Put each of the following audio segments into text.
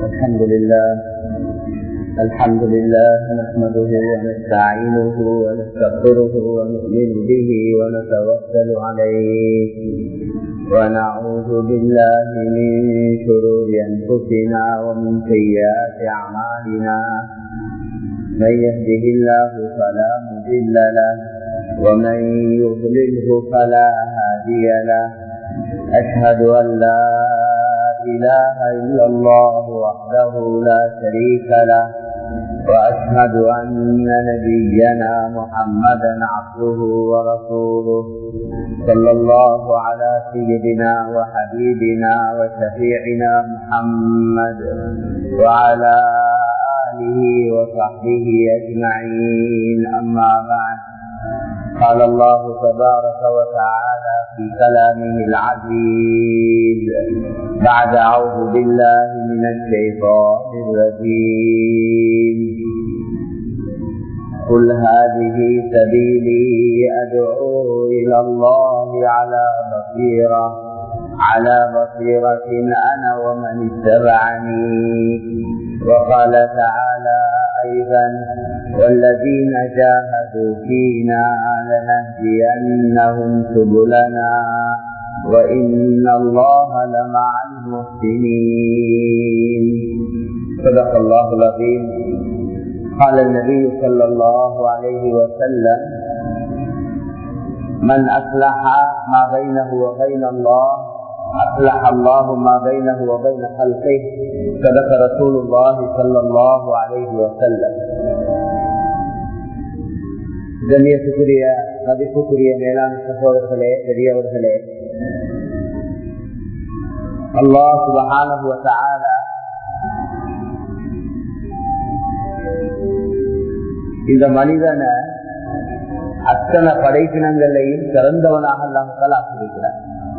الحمد لله الحمد لله نحمده ونستعينه ونستغفره ونؤمن به ونتوكل عليه ونعوذ بالله من شرور انفسنا ومن سيئات اعمالنا من يهده الله فلا مضل له ومن يضلله فلا هادي له أشهد أن لا إله إلا الله وحده لا شريك له وأشهد أن نبينا محمدا عبده ورسوله صلى الله على سيدنا وحبيبنا وشفيعنا محمد وعلى آله وصحبه أجمعين أما بعد قال الله تبارك وتعالى في كلامه العزيز بعد أعوذ بالله من الشيطان الرجيم قل هذه سبيلي أدعو إلى الله على بصيرة على بصيرة أنا ومن اتبعني وقال تعالى أيضا والذين جاهدوا فينا لنهدينهم سبلنا وإن الله لمع المحسنين صدق الله العظيم قال النبي صلى الله عليه وسلم من أصلح ما بينه وبين الله أصلح الله ما بينه وبين خلقه صدق رسول الله صلى الله عليه وسلم கண்ணியத்துக்குரிய மதிப்புக்குரிய மேலாண் சகோதரர்களே பெரியவர்களே அல்லாஹ் சுபகான இந்த மனிதனை அத்தனை படைப்பினங்களையும் சிறந்தவனாக அல்லாமல் ஆக்கியிருக்கிறார்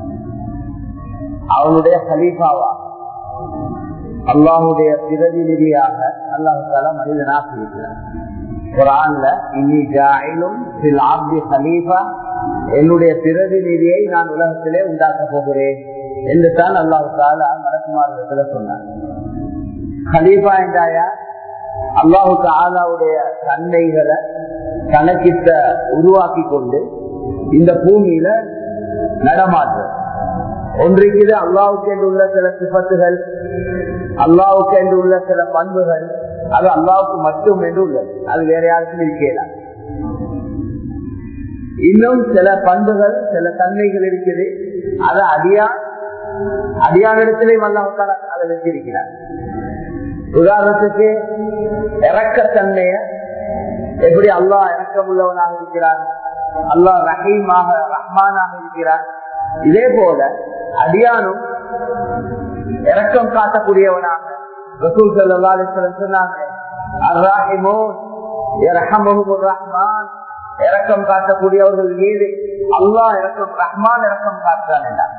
அவனுடைய ஹலீஃபாவா அல்லாஹுடைய பிரதிநிதியாக அல்லாஹால மனிதனாக இருக்கிறார் குரான்ல இன்னி ஜாயிலும் சில ஆப்தி ஹலீஃபா என்னுடைய பிரதிநிதியை நான் உலகத்திலே உண்டாக்க போகிறேன் என்று தான் அல்லாஹு தாலா மலக்குமாரத்துல சொன்னார் ஹலீஃபா என்றாயா அல்லாஹு தாலாவுடைய தன்மைகளை கணக்கிட்ட உருவாக்கி கொண்டு இந்த பூமியில நடமாற்று ஒன்றைக்கு அல்லாவுக்கு என்று உள்ள சில சிபத்துகள் அல்லாவுக்கு என்று உள்ள சில பண்புகள் அது அல்லாவுக்கு மட்டும் என்று உள்ளது அது வேற யாருக்கும் இருக்கலாம் இன்னும் சில பண்புகள் சில தன்மைகள் இருக்குது அது அடியா அடியானிடத்திலே அல்லாவுக்கான அதை வச்சிருக்கிறார் உதாரணத்துக்கு இறக்கத்தன்மைய எப்படி அல்லாஹ் இறக்கம் உள்ளவனாக இருக்கிறார் அல்லாஹ் ரஹீமாக ரஹ்மானாக இருக்கிறார் இதே போல அடியானும் இறக்கம் காட்டக்கூடியவனாக ரசூல் சல்லாஸ்வரம் சொன்னாங்க ரஹ்மான் இறக்கம் காட்டக்கூடியவர்கள் மீது அல்லாஹ் இறக்கம் ரஹ்மான் இறக்கம் காட்டுறான் என்றார்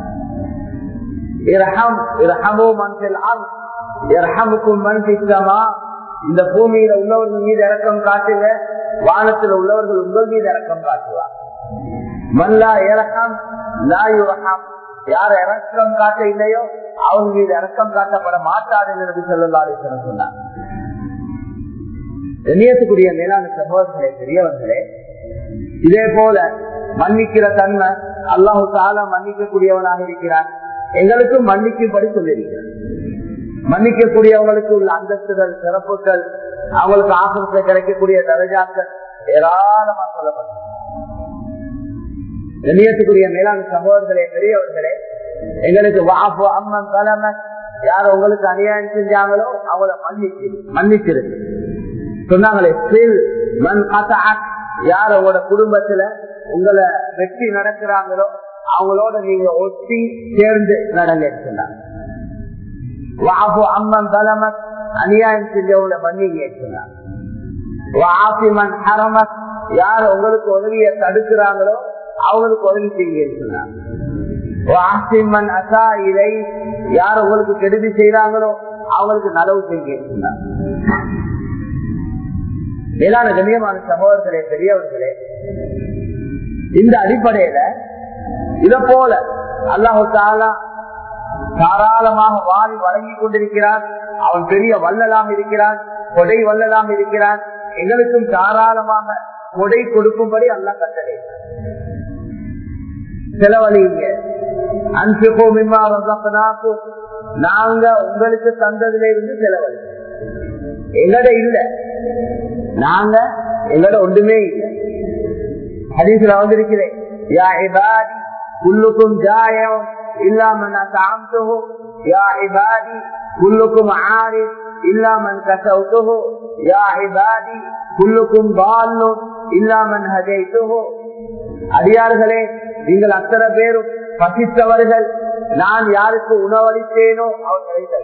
இந்த பூமியில உள்ளவர்கள் மீது இறக்கம் காட்டுங்க வானத்தில் உள்ளவர்கள் உங்கள் மீது இறக்கம் காட்டுவார் மல்லா இறக்கம் லாயுரகம் யார் இறக்கம் காட்ட இல்லையோ அவங்க மீது இறக்கம் காட்டப்பட மாட்டார் என்று சொல்லலாறு சொன்னார் கண்ணியத்துக்குரிய மேலான சகோதரர்களே பெரியவர்களே இதே போல மன்னிக்கிற தன்மை அல்லாஹு தாலா மன்னிக்கக்கூடியவனாக இருக்கிறார் எங்களுக்கும் மன்னிக்கும்படி சொல்லியிருக்கிறார் மன்னிக்கக்கூடியவங்களுக்கு உள்ள அந்தஸ்துகள் சிறப்புகள் அவங்களுக்கு ஆசிரத்தில் கிடைக்கக்கூடிய தரஜாக்கள் ஏராளமா சொல்லப்பட்டது கண்ணியத்துக்குரிய மேலாண் சகோதரர்களே பெரியவர்களே எங்களுக்கு வாப்பு அம்மன் தலைமை யார் உங்களுக்கு அநியாயம் செஞ்சாங்களோ அவங்கள மன்னிச்சு மன்னிச்சிருக்கு சொன்னாங்களே மண் யார் உங்களோட குடும்பத்துல உங்களை வெற்றி நடக்கிறாங்களோ அவங்களோட நீங்க ஒட்டி சேர்ந்து நடங்க சொன்னாங்க வாப்பு அம்மன் தலைமை அநியாயம் செஞ்சவங்கள மன்னிங்க சொன்னாங்க வாசிமன் ஹரமத் யார் உங்களுக்கு உதவிய தடுக்கிறாங்களோ அவங்களுக்கு உதவி செய்யுங்க சொன்னாங்க யார் உங்களுக்கு கெடுதி செய்யறாங்களோ அவங்களுக்கு நலவு செய்யுங்க மேலான கண்ணியமான சகோதரர்களே பெரியவர்களே இந்த அடிப்படையில இத போல அல்லாஹு தாலா தாராளமாக வாரி வழங்கிக் கொண்டிருக்கிறான் அவன் பெரிய வள்ளலாக இருக்கிறான் கொடை வள்ளலாக இருக்கிறான் எங்களுக்கும் தாராளமாக கொடை கொடுக்கும்படி அல்ல கட்டளை செலவழிங்க அன்புக்கோ மிம்மா ரசப்பனாக்கும் நாங்க உங்களுக்கு தந்ததுல இருந்து செலவழி எங்கட இல்ல நாங்க எங்கட ஒன்றுமே இல்லை ஹதீஸ்ல வந்திருக்கிறேன் யா இபாதி குல்லுக்கும் ஜாயம் இல்லாமன் அசாம்துஹு யா இபாதி குல்லுக்கும் ஆரிஃப் இல்லாமன் கசவுத்துஹு யா இபாதி குல்லுக்கும் பால்லும் இல்லாமன் ஹஜைத்துஹு அடியார்களே நீங்கள் அத்தனை பேரும் பசித்தவர்கள் நான் யாருக்கு உணவளித்தேனோ அவர்களை தவிர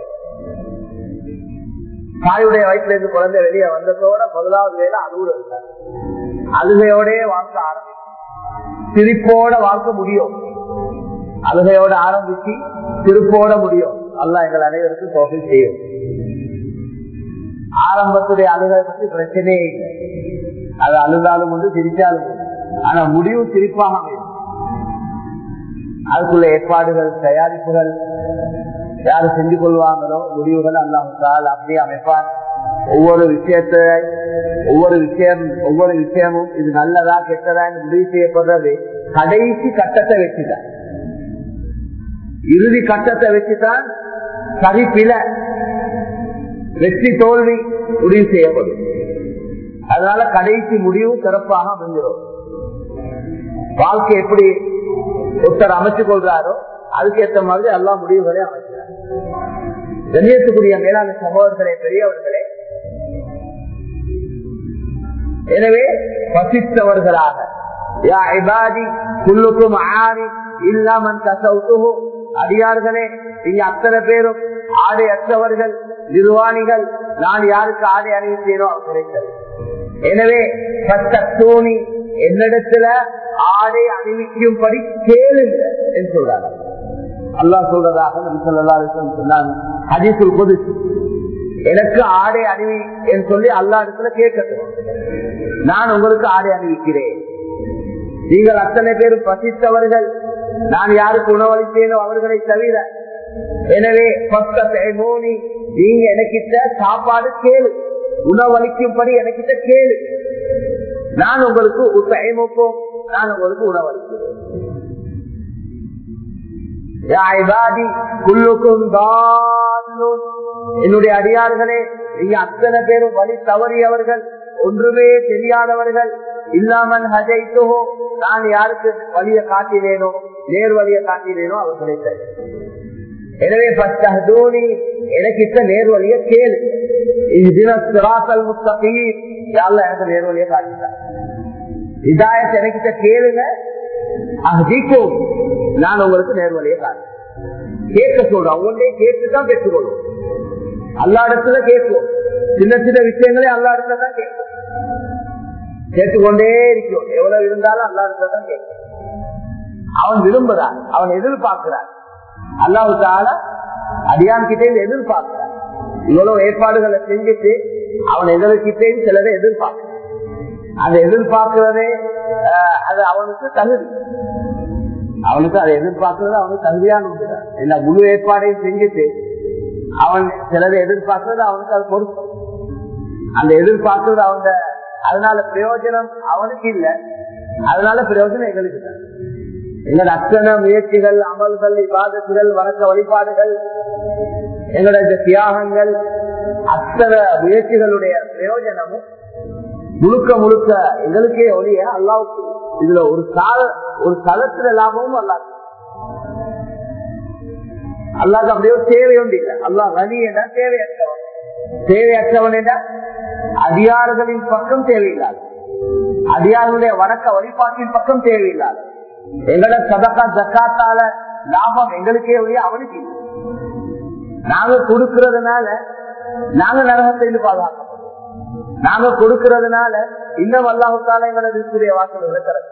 தாயுடைய வயிற்றுல இருந்து குழந்தை வெளியே வந்ததோட முதலாவது வேலை அழுகுற இருக்காரு அழுகையோடே வாழ்க்க ஆரம்பிக்கும் சிரிப்போட வாழ்க்க முடியும் அழுகையோட ஆரம்பிச்சு சிரிப்போட முடியும் அல்ல எங்கள் அனைவருக்கும் தோகை செய்யும் ஆரம்பத்துடைய அழுகை பற்றி பிரச்சனையே இல்லை அது அழுதாலும் உண்டு சிரிச்சாலும் உண்டு ஆனா முடிவு சிரிப்பாக அமையும் அதுக்குள்ள ஏற்பாடுகள் தயாரிப்புகள் யாரு செஞ்சு கொள்வாங்களோ முடிவுகள் அல்லாமல் அப்படியே அமைப்பார் ஒவ்வொரு விஷயத்தை ஒவ்வொரு விஷயம் ஒவ்வொரு விஷயமும் இது நல்லதா கெட்டதா முடிவு செய்யப்படுறது கடைசி கட்டத்தை வச்சுதான் இறுதி கட்டத்தை வச்சுதான் சரி பில வெற்றி தோல்வி முடிவு செய்யப்படும் அதனால கடைசி முடிவு சிறப்பாக அமைஞ்சிடும் வாழ்க்கை எப்படி ஒருத்தர் அமைச்சு கொள்றாரோ அதுக்கு ஏற்ற மாதிரி எல்லா முடிவுகளையும் அமைக்கிறார் கண்ணியத்துக்குரிய மேலான சகோதரர்களே பெரியவர்களே எனவே பசித்தவர்களாக யா இபாதி குல்லுக்கும் ஆரி இல்லாமன் கசவுத்துஹு அடியார்களே இங்க அத்தனை பேரும் ஆடை அற்றவர்கள் நிர்வாணிகள் நான் யாருக்கு ஆடை அணிவித்தேனோ அவர் கிடைத்தது எனவே தூணி என்னிடத்துல ஆடை அணிவிக்கும்படி கேளுங்க என்று சொல்றாங்க அல்லா சொல்றதாக சொன்னாங்க ஹதீசுல் பொது எனக்கு ஆடை அணிவி என்று சொல்லி அல்லா இடத்துல கேட்கட்டும் நான் உங்களுக்கு ஆடை அணிவிக்கிறேன் நீங்கள் அத்தனை பேரும் பசித்தவர்கள் நான் யாருக்கு உணவளித்தேனோ அவர்களை தவிர எனவே பக்கத்தை நீங்க எனக்கிட்ட சாப்பாடு கேளு உணவளிக்கும்படி எனக்கிட்ட கேளு நான் உங்களுக்கு உத்தயமுக்கும் நான் உங்களுக்கு உணவளிக்கிறேன் என்னுடைய அடியார்களே நீங்க அத்தனை பேரும் வழி தவறியவர்கள் ஒன்றுமே தெரியாதவர்கள் இல்லாமல் ஹஜைத்தோ நான் யாருக்கு வழிய காட்டினேனோ நேர் வழிய காட்டினேனோ அவர் கிடைத்தார் எனவே பத்தூனி எனக்கு இத்த நேர் வழிய கேளு இது தினசராசல் முத்தகீர் எனக்கு நேர் வழிய காட்டினார் இதாயத் எனக்கிட்ட கேளுங்க அஹிக்கும் நான் உங்களுக்கு நேர் வழிய காட்டுறேன் கேட்க சொல்றோம் அவங்களே கேட்டுதான் பெற்றுக்கொள்ளும் அல்லா இடத்துல கேட்கும் சின்ன சின்ன விஷயங்களே அல்லா இடத்துல தான் கேட்கும் கேட்டுக்கொண்டே இருக்கும் எவ்வளவு இருந்தாலும் அல்லா இடத்துல தான் கேட்கும் அவன் விரும்புறான் அவன் எதிர்பார்க்கிறான் அல்லாவுக்கால அடியான் கிட்டே எதிர்பார்க்கிறான் இவ்வளவு ஏற்பாடுகளை செஞ்சுட்டு அவன் எதிர்கிட்டே சிலரை எதிர்பார்க்கிறான் அதை எதிர்பார்க்கிறதே அது அவனுக்கு தகுதி அவனுக்கு அதை எதிர்பார்க்கறது அவனுக்கு தகுதியான ஒன்றுதான் இந்த முழு ஏற்பாடையும் செஞ்சுட்டு அவன் சிலரை எதிர்பார்க்கறது அவனுக்கு அது பொறுப்பு அந்த எதிர்பார்க்கறது அவங்க அதனால பிரயோஜனம் அவனுக்கு இல்லை அதனால பிரயோஜனம் எங்களுக்கு தான் எங்களோட அத்தனை முயற்சிகள் அமல்கள் விவாதத்துகள் வணக்க வழிபாடுகள் எங்களோட இந்த தியாகங்கள் அத்தனை முயற்சிகளுடைய பிரயோஜனமும் முழுக்க முழுக்க எங்களுக்கே ஒழிய அல்லாவுக்கு இதுல ஒரு சால ஒரு தளத்துல லாபமும் அல்லாது அல்லாது அப்படியே தேவை ஒன்று இல்லை அல்லா ரனி என தேவையற்றவன் தேவையற்றவன் என அதிகாரிகளின் பக்கம் தேவையில்லாது அதிகாரிகளுடைய வணக்க வழிபாட்டின் பக்கம் தேவையில்லாது எங்களோட சதக்கா ஜக்காத்தால லாபம் எங்களுக்கே ஒழிய அவனுக்கு இல்லை நாங்க கொடுக்கறதுனால நாங்க நரகத்தை பாதுகாக்கணும் நாங்க கொடுக்கறதுனால இன்னும் அல்லாஹால எங்களோட ரிஸ்குடைய வாசல்களை திறக்க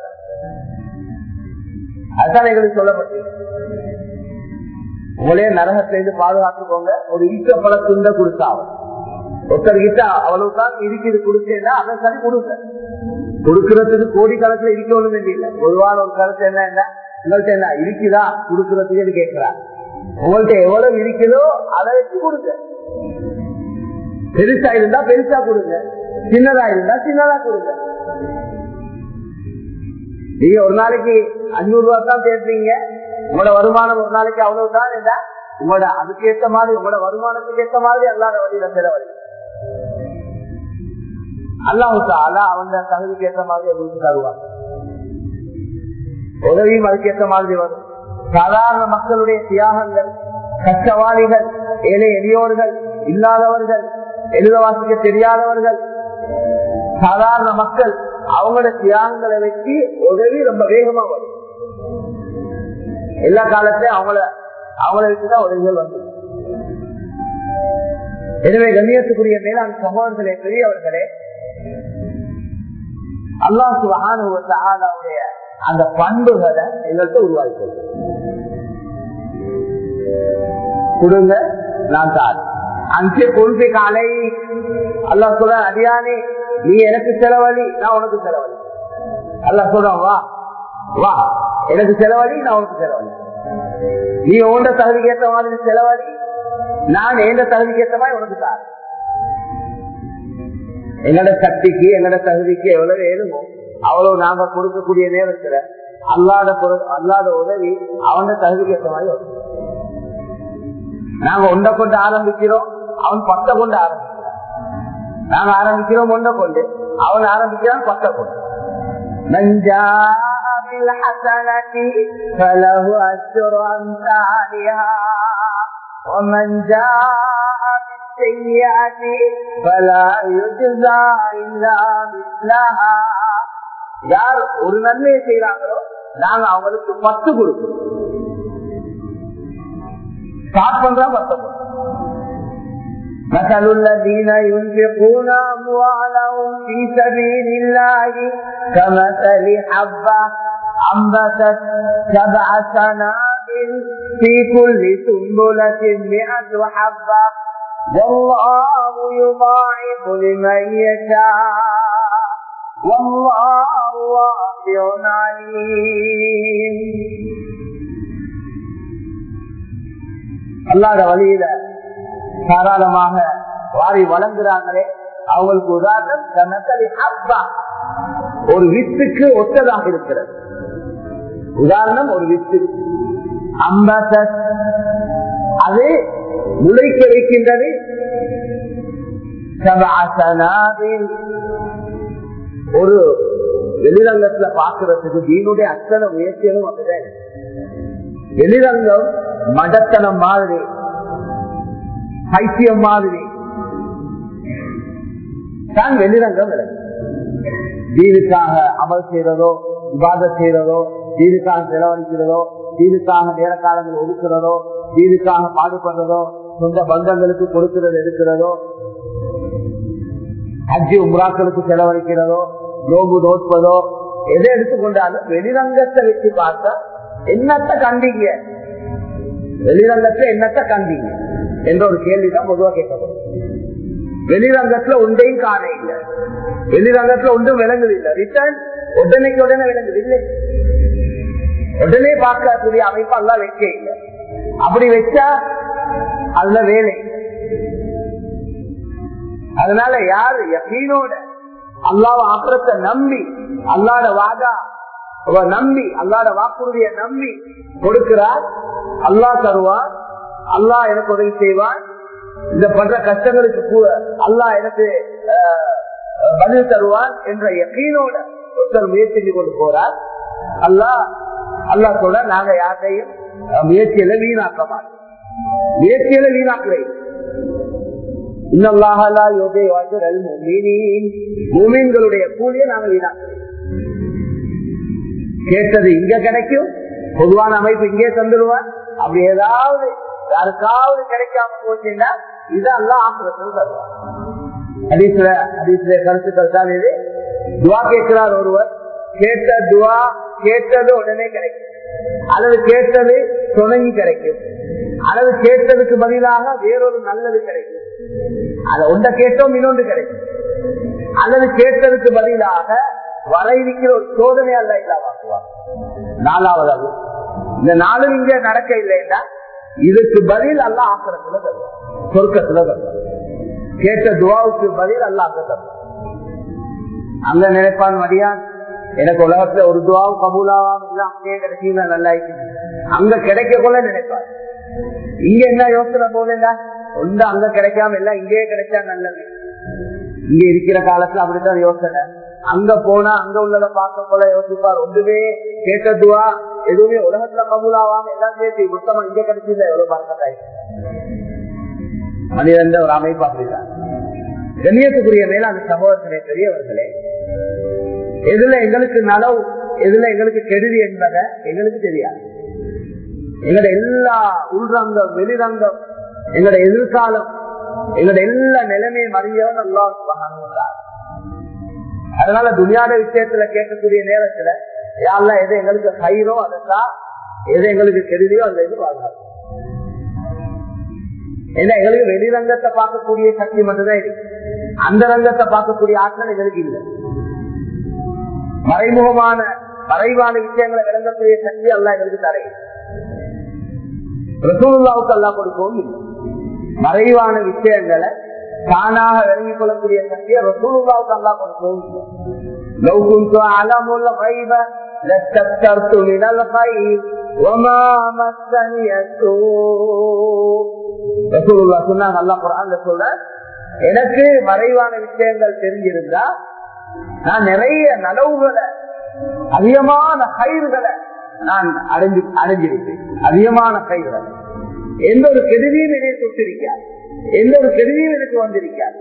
அதுதான் எங்களுக்கு சொல்லப்பட்டு உங்களே நரகத்திலிருந்து பாதுகாத்துக்கோங்க ஒரு ஈட்ட பல துண்ட கொடுத்தாவும் ஒருத்தர் கிட்ட அவ்வளவுதான் இருக்குது கொடுத்தேன்னா அதை சரி கொடுங்க கொடுக்கறதுக்கு கோடி கணக்குல இருக்கணும் வேண்டிய இல்லை பொதுவான ஒரு கருத்து என்ன என்ன உங்கள்கிட்ட என்ன இருக்குதா கொடுக்கறதுக்கு கேட்கிறார் உங்கள்கிட்ட எவ்வளவு இருக்குதோ அதை வச்சு கொடுங்க பெருசா இருந்தா பெருசா கொடுங்க சின்னதா இருந்தா சின்னதா கொடுங்க நீங்க ஒரு நாளைக்கு அஞ்சூறு ரூபா தான் தேடுறீங்க உங்களோட வருமானம் ஒரு நாளைக்கு அவ்வளவுதான் இல்ல உங்களோட அதுக்கு ஏத்த மாதிரி உங்களோட வருமானத்துக்கு ஏத்த மாதிரி எல்லார வழியில செலவழி அல்லாவுக்கு அல்லா அவங்க தகுதிக்கு ஏற்ற மாதிரி உங்களுக்கு தருவாங்க உதவியும் அதுக்கு ஏற்ற மாதிரி வரும் சாதாரண மக்களுடைய தியாகங்கள் கஷ்டவாளிகள் ஏழை எளியோர்கள் இல்லாதவர்கள் எழுத வாசிக்க தெரியாதவர்கள் சாதாரண மக்கள் அவங்களோட தியாகங்களை வச்சு உதவி ரொம்ப வேகமா வரும் எல்லா காலத்தையும் அவங்கள அவங்கள வச்சுதான் உதவிகள் வந்து எனவே கண்ணியத்துக்குரிய மேலாண் சகோதரர்களே பெரியவர்களே அல்லாஹ் சுகானுடைய அந்த பண்புகளை எங்கள்கிட்ட உருவாக்கி கொடுங்க நான் தான் அங்கே கொள்கை காலை அல்லா சொல்ற அடியானே நீ எனக்கு செலவழி நான் உனக்கு செலவழி அல்லா சொல்றான் வா வா எனக்கு செலவழி நான் உனக்கு செலவழி நீ உண்ட தகுதிக்கு ஏற்ற மாதிரி செலவழி நான் எந்த தகுதிக்கு ஏற்ற மாதிரி உனக்கு தான் எங்களோட சக்திக்கு எங்களோட தகுதிக்கு எவ்வளவு வேணுமோ அவ்வளவு நாங்க கொடுக்கக்கூடிய நேரத்துல அல்லாத அல்லாத உதவி அவன தகுதிக்கு ஏற்ற மாதிரி வரும் நாங்க ஒன்றை கொண்டு ஆரம்பிக்கிறோம் அவன் பத்த கொண்டு ஆரம்பிக்கிறான் நாங்க ஆரம்பிக்கிறோம் ஒன்றை கொண்டு அவன் ஆரம்பிக்கிறான் பத்த கொண்டு நஞ்சா فله أجر أمثالها ومن جاء بالسيئة فلا يجزى إلا مثلها யார் ஒரு நன்மையை செய்யறாங்களோ நாங்க அவங்களுக்கு பத்து கொடுக்கிறோம் ஸ்டார்ட் பண்றா பத்து مثل الذين ينفقون أموالهم في سبيل الله كمثل حبة أنبتت سبع سنابل في كل سنبلة مئة حبة والله يضاعف لمن يشاء والله واسع عليم அல்லாத வழியில தாராளமாக வாரி வழங்குறாங்களே அவங்களுக்கு உதாரணம் கனத்தலி அப்பா ஒரு வித்துக்கு ஒத்ததாக இருக்கிறது உதாரணம் ஒரு வித்து அம்பச அது முளைக்க வைக்கின்றது ஒரு வெளிரங்கத்துல பாக்குறதுக்கு தீனுடைய அத்தனை முயற்சிகளும் அப்படிதான் வெளிரங்கம் மடத்தனம் மாதிரி பைத்தியம் மாதிரி தான் வெளிரங்கம் விளங்கும் தீனுக்காக அமல் செய்யறதோ விவாதம் செய்யறதோ தீனுக்காக செலவழிக்கிறதோ தீனுக்காக நேர காலங்கள் ஒதுக்குறதோ தீனுக்காக பாடுபடுறதோ சொந்த பந்தங்களுக்கு கொடுக்கிறது எடுக்கிறதோ அஜி உம்ராக்களுக்கு செலவழிக்கிறதோ நோம்பு நோட்பதோ எதை எடுத்துக்கொண்டாலும் வெளிரங்கத்தை வச்சு பார்த்தா என்னத்தை கண்டீங்க வெளிரங்கத்துல என்னத்தை கண்டீங்க என்ற ஒரு கேள்விதான் பொதுவா கேட்கப்படும் வெளிரங்கத்துல ஒன்றையும் காண இல்லை வெளிரங்கத்துல ஒன்றும் விளங்குது இல்லை ரிட்டர்ன் உடனேக்கு உடனே விளங்குது இல்லை உடனே பார்க்கக்கூடிய அமைப்பு எல்லாம் வைக்க இல்லை அப்படி வச்சா அதுல வேலை அதனால யாரு யக்கீனோட அல்லாவ ஆக்கிரத்தை நம்பி அல்லாட வாதா நம்பி அல்லாட வாக்குறுதிய நம்பி கொடுக்கிறார் அல்லா தருவான் அல்லா எனக்கு உதவி செய்வான் இந்த பண்ற கஷ்டங்களுக்கு அல்லா எனக்கு பதில் தருவான் என்ற யக்கீனோட ஒருத்தர் முயற்சி செஞ்சு கொண்டு போறார் அல்லா அல்லா சொல்ல நாங்க யாரையும் முயற்சியில வீணாக்க மாட்டோம் முயற்சியில வீணாக்குறேன் மூமீன்களுடைய கூலியை நாங்கள் வீணாக்குறோம் கேட்டது இங்க கிடைக்கும் பொதுவான அமைப்பு இங்கே தந்துடுவார் அப்படி ஏதாவது யாருக்காவது கிடைக்காம போச்சுன்னா இதெல்லாம் ஆசிரத்தில் தருவார் ஹதீஸ்ல ஹதீஸ்ல கருத்துக்கள் தான் இது துவா கேட்கிறார் ஒருவர் கேட்ட துவா கேட்டது உடனே கிடைக்கும் அல்லது கேட்டது துணங்கி கிடைக்கும் அல்லது கேட்டதுக்கு பதிலாக வேறொரு நல்லது கிடைக்கும் அதை ஒன்றை கேட்டோம் இன்னொன்று கிடைக்கும் அல்லது கேட்டதுக்கு பதிலாக வர இருக்கிற ஒரு சோதனை அல்ல இல்லாமக்குவார் நாலாவது இந்த நாளும் இங்க நடக்க இல்லைன்னா இதுக்கு பதில் அல்ல ஆக்கிரத்துல தருவான் சொர்க்கத்துல தருவான் கேட்ட துவாவுக்கு பதில் அல்ல அங்க தருவான் அங்க நினைப்பான் மடியான் எனக்கு உலகத்துல ஒரு துவாவும் கபூலாவாம் இல்ல அங்கேயே கிடைக்கும் நல்லா அங்க கிடைக்க கொள்ள நினைப்பார் இங்க என்ன யோசனை போகல ஒன்று அங்க கிடைக்காம இல்ல இங்கேயே கிடைச்சா நல்லது இங்க இருக்கிற காலத்துல அப்படித்தான் யோசனை அங்க போனா அங்க உள்ளத பார்க்க போல யோசிப்பார் ஒன்றுமே கேட்டதுவா எதுவுமே உலகத்துல கபூலாவாம எல்லாம் சேர்த்து மொத்தமா இங்க கிடைச்சது எவ்வளவு பார்க்கட்டாய் மனிதன் ஒரு அமைப்பு அப்படித்தான் கண்ணியத்துக்குரிய மேல அந்த சமூகத்திலே பெரியவர்களே எதுல எங்களுக்கு நலவு எதுல எங்களுக்கு கெடுதி என்பதை எங்களுக்கு தெரியாது எங்களோட எல்லா உள்ரங்கம் வெளிரங்கம் எங்களோட எதிர்காலம் எங்களோட எல்லா நிலைமையும் அறிஞ்சவன் நல்லா சுபகானுங்கிறார் அதனால துணியாத விஷயத்துல கேட்கக்கூடிய நேரத்துல யாரெல்லாம் எது எங்களுக்கு கயிறோ அதைத்தான் எது எங்களுக்கு கெடுதியோ அதுல இருந்து பாதுகாப்பு ஏன்னா எங்களுக்கு வெளிரங்கத்தை பார்க்கக்கூடிய சக்தி மட்டும்தான் இருக்கு அந்த ரங்கத்தை பார்க்கக்கூடிய ஆற்றல் எங்களுக்கு இல்லை மறைமுகமான மறைவான விஷயங்களை விளங்கக்கூடிய சக்தி அல்ல எங்களுக்கு தரை ரசூலுல்லாவுக்கு அல்லா கொடுக்கவும் இல்லை மறைவான விஷயங்களை தானாக விளங்கிக் கொள்ளக்கூடிய சக்தியை ரசூலுல்லாவுக்கு அல்லா கொடுக்கவும் இல்லை لو كنت أعلم الغيب لاستكثرت من الخير وما مسني السوء رسول الله சொன்னாங்க அல்லாஹ் குர்ஆன்ல சொல்ற எனக்கு மறைவான விஷயங்கள் தெரிஞ்சிருந்தா நான் நிறைய நலவுகளை அதிகமான கயிறுகளை நான் அடைஞ்சு அடைஞ்சிருப்பேன் அதிகமான கயிறுகள் எந்த ஒரு கெடுதியும் என்னை தொட்டிருக்கார் எந்த ஒரு கெடுதியும் எனக்கு வந்திருக்கார்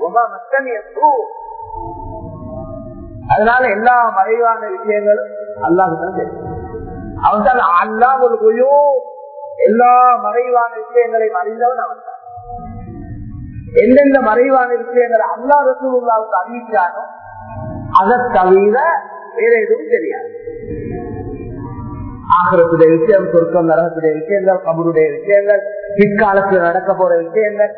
அதனால எல்லா மறைவான விஷயங்களும் அல்லாஹுதான் தெரியும் அவன் தான் அல்லா ஒரு கொய்யோ எல்லா மறைவான விஷயங்களையும் அறிந்தவன் அவன் தான் எந்தெந்த மறைவான விஷயங்களை அல்லா ரசூலுல்லாவுக்கு அறிவிச்சானோ அதை தவிர வேற எதுவும் தெரியாது ஆகரத்துடைய விஷயம் சொர்க்கம் நரகத்துடைய விஷயங்கள் கபருடைய விஷயங்கள் பிற்காலத்தில் நடக்க போற விஷயங்கள்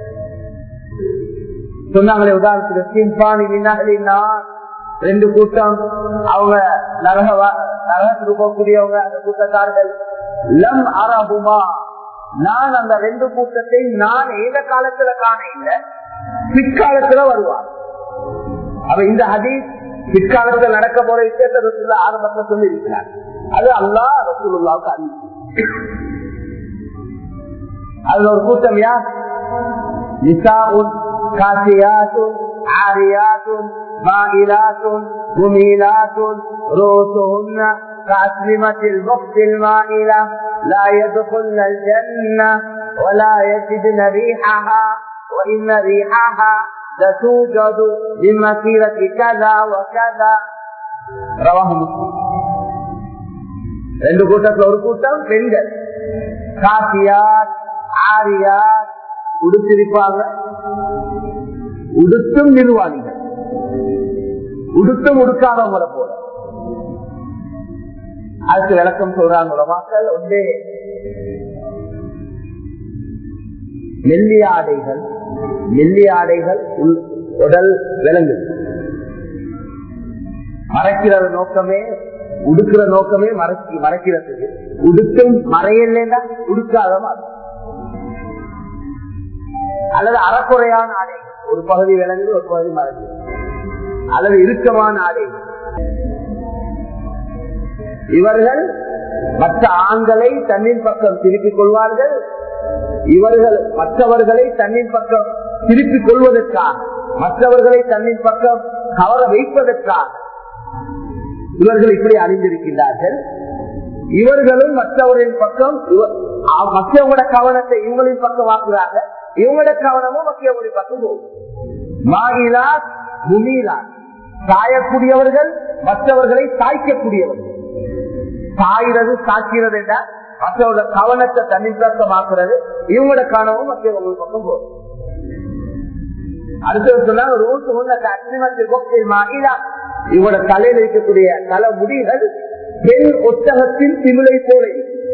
சொன்னாங்களே உதாரணத்துக்கு சிம்பானி வினாலினா ரெண்டு கூட்டம் அவங்க நரக நரகத்துக்கு போகக்கூடியவங்க அந்த கூட்டத்தார்கள் லம் அரபுமா நான் அந்த ரெண்டு கூட்டத்தை நான் எந்த காலத்துல காண இல்லை பிற்காலத்துல வருவார் அவ இந்த ஹதீஸ் பிற்காலத்துல நடக்க போற விஷயத்தை ரசூல்லா ஆரம்பத்துல சொல்லி இருக்கிறார் அது அல்லா ரசூலுல்லாவுக்கு அறிவு அதுல ஒரு கூட்டம் யார் நிசாவுன் காசியாத்துன் ஆரியாத்துன் مائلات مميلات رؤوسهن كأسلمة البخت المائلة لا يدخلن الجنة ولا يجدن ريحها وإن ريحها لتوجد بمسيرة كذا وكذا رواه مسلم ரெண்டு கூட்டத்துல ஒரு கூட்டம் பெண்கள் காசியார் ஆரியார் உடுத்திருப்பாங்க உடுத்தும் நிர்வாணிகள் உடுத்தும் உடுக்காதவங்களை போல அதுக்கு விளக்கம் சொல்றாங்க மக்கள் ஒன்றே மெல்லிய ஆடைகள் மெல்லிய ஆடைகள் உடல் விலங்கு மறைக்கிற நோக்கமே உடுக்கிற நோக்கமே மறைச்சி மறைக்கிறதுக்கு உடுத்தும் மறையலா உடுக்காத மாதிரி அல்லது அறக்குறையான ஆடை ஒரு பகுதி விலங்கு ஒரு பகுதி மறைஞ்சு அல்லது இறுக்கமான ஆடை இவர்கள் மற்ற ஆண்களை தண்ணின் பக்கம் திருப்பிக் கொள்வார்கள் இவர்கள் மற்றவர்களை தண்ணின் பக்கம் திருப்பிக் கொள்வதற்காக மற்றவர்களை தண்ணின் பக்கம் கவர வைப்பதற்காக இவர்கள் இப்படி அறிந்திருக்கின்றார்கள் இவர்களும் மற்றவரின் பக்கம் மற்றவங்களோட கவனத்தை இவங்களின் பக்கம் வாக்குறாங்க இவங்களோட கவனமும் மற்றவங்களின் பக்கம் போகும் மாகிலா முமீலா சாயக்கூடியவர்கள் மற்றவர்களை சாய்க்கக்கூடியவர்கள் சாயிறது சாக்கிறது என்றால் மற்றவரோட கவனத்தை தன்னிப்பக்கமாக்குறது இவங்களோட கனவும் மற்றவங்க பக்கம் போகும் அடுத்தது சொன்னா ஒரு ஊருக்கு முன்ன அக்னிமத்தில் மாகிலா இவங்களோட தலையில் இருக்கக்கூடிய தலை முடிகள் பெண் ஒட்டகத்தின் திமிழை போல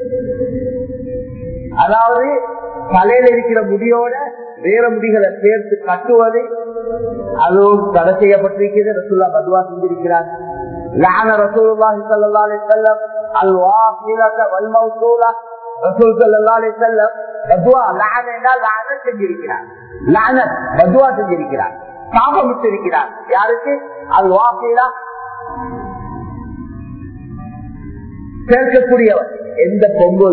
அதாவது தலையில இருக்கிற முடியோட வேற முடிகளை சேர்த்து கட்டுவது அதுவும் தடை செய்யப்பட்டிருக்கிறது ரசூல்லா பதுவா செஞ்சிருக்கிறார் லான ரசூலுல்லாஹி ஸல்லல்லாஹு அலைஹி வஸல்லம் அல் வாசிலத வல் மௌசூலா ரசூல் ஸல்லல்லாஹு அலைஹி வஸல்லம் பத்வா லஅன என்றால் லஅனத் செஞ்சிருக்கிறார் லஅனத் பத்வா செஞ்சிருக்கிறார் சாபமிட்டு இருக்கிறார் யாருக்கு அல் வாக்கிலா கேட்கக்கூடியவர் எந்த பொம்புல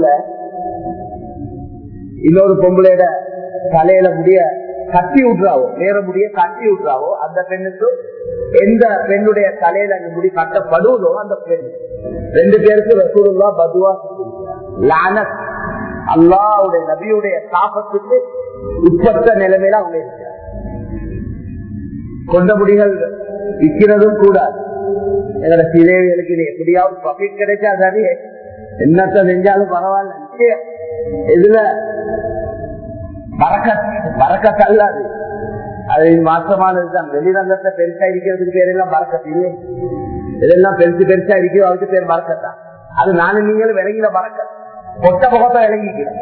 இன்னொரு பொம்பளையோட தலையில முடிய கட்டி விட்டுறாவோ நேர முடிய கட்டி விட்டுறாவோ அந்த பெண்ணுக்கு எந்த பெண்ணுடைய தலையில அங்க முடி கட்டப்படுவதோ அந்த பெண் ரெண்டு பேருக்கு ரசூலுல்லா பதுவா லானத் அல்லாவுடைய நபியுடைய சாபத்துக்கு உட்பட்ட நிலைமையில அவங்க இருக்கிறார் கொண்ட முடிகள் விற்கிறதும் கூடாது எங்களோட சிலைகளுக்கு இது எப்படியாவது ப்ராஃபிட் கிடைச்சா சரி என்னத்த செஞ்சாலும் பரவாயில்ல நிச்சயம். இதுல வரக்கத் வரக்கத் அல்லாது அது மாற்றமானதுதான் வெளிரங்கத்தை பெருசா இருக்கிறதுக்கு பேர் எல்லாம் வரக்கத்து இல்லை இதெல்லாம் பெருசு பெருசா இருக்கிறோம் அதுக்கு பேர் வரக்கத்தான் அது நானும் நீங்களும் விளங்கின வரக்கத் பொட்ட முகத்தை விளங்கிக்கிறோம்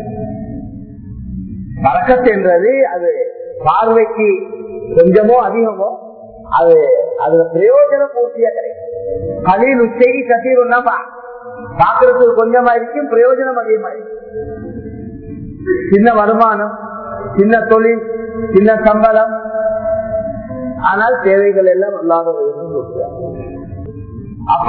வரக்கத்து என்றது அது பார்வைக்கு கொஞ்சமோ அதிகமோ அது அதுல பிரயோஜனம் பூர்த்தியா கிடைக்கும் கலில் உச்சைக்கு கத்தீருன்னா பாக்குறதுக்கு கொஞ்சமா இருக்கும் பிரயோஜனம் அதிகமா இருக்கும் சின்ன வருமானம் சின்ன தொழில் சின்ன சம்பளம் ஆனால் தேவைகள் எல்லாம் அல்லாத அப்ப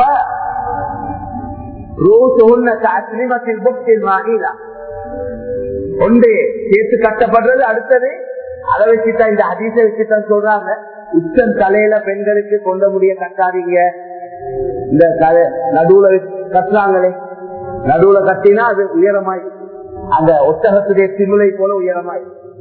ரூசுன்னத்தில் புக்தில் மாநிலா ஒன்று சேர்த்து கட்டப்படுறது அடுத்தது அதை வச்சுதான் இந்த அதிசய வச்சுதான் சொல்றாங்க உச்சம் தலையில பெண்களுக்கு கொண்ட முடிய கட்டாதீங்க இந்த தலை- நடுவுல கட்டுறாங்களே நடுவுல கட்டினா அது உயரமாய் அந்த ஒட்டகத்துடைய சிமுலை போல உயரமாய்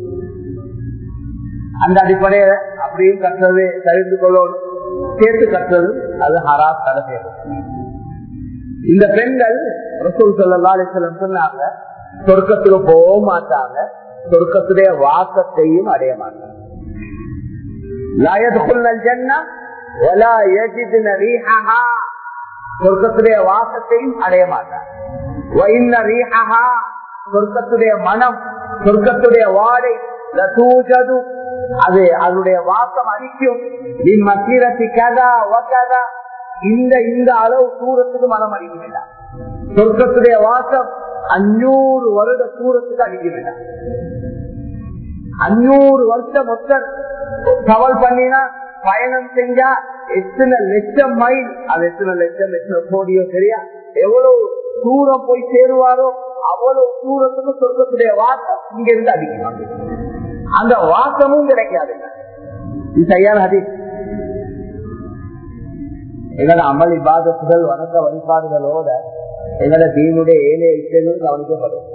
அந்த அடிப்படையில அப்படியும் கட்டுறது தவிர்த்து கொள்ளணும் சேர்த்து கட்டுறது அது ஹரா தடை செய்யணும் இந்த பெண்கள் ரசூல் ஸல்லல்லாஹு அலைஹி வஸல்லம் சொன்னாங்க சொர்க்கத்துக்கு போக மாட்டாங்க சொர்க்கத்துடைய வாசத்தையும் அடைய மாட்டாங்க லா யதுகுல்ன அல்-ஜன்னah வலா யஜிதுன ரீஹஹா சொர்க்கத்துடைய வாசத்தையும் அடைய மாட்டாங்க வ இன்ன ரீஹஹா சொர்க்கத்துடைய மனம் சொர்க்கத்துடைய வாடை லதூஜது அது அதனுடைய வாசம் அடிக்கும் நீ மத்திரத்தி கதா வகதா இந்த இந்த அளவு தூரத்துக்கு மனம் அடிக்க வேண்டாம் சொர்க்கத்துடைய வாசம் அஞ்சூறு வருட தூரத்துக்கு அடிக்க வேண்டாம் அஞ்சூறு வருஷம் மொத்தம் கவல் பண்ணினா பயணம் செஞ்சா எத்தனை லட்சம் மைல் அது எத்தனை லட்சம் எத்தனை கோடியோ சரியா எவ்வளவு தூரம் போய் சேருவாரோ அவ்வளவு தூரத்துக்கு சொர்க்கத்துடைய வாசம் இங்க இருந்து அடிக்கணும் அந்த வாசமும் கிடைக்காதுங்க இது சரியான ஹதீஸ் எங்களோட அமல் இபாதத்துகள் வணக்க வழிபாடுகளோட எங்களோட தீனுடைய ஏழை இச்சைகளும் கவனிக்கப்படும்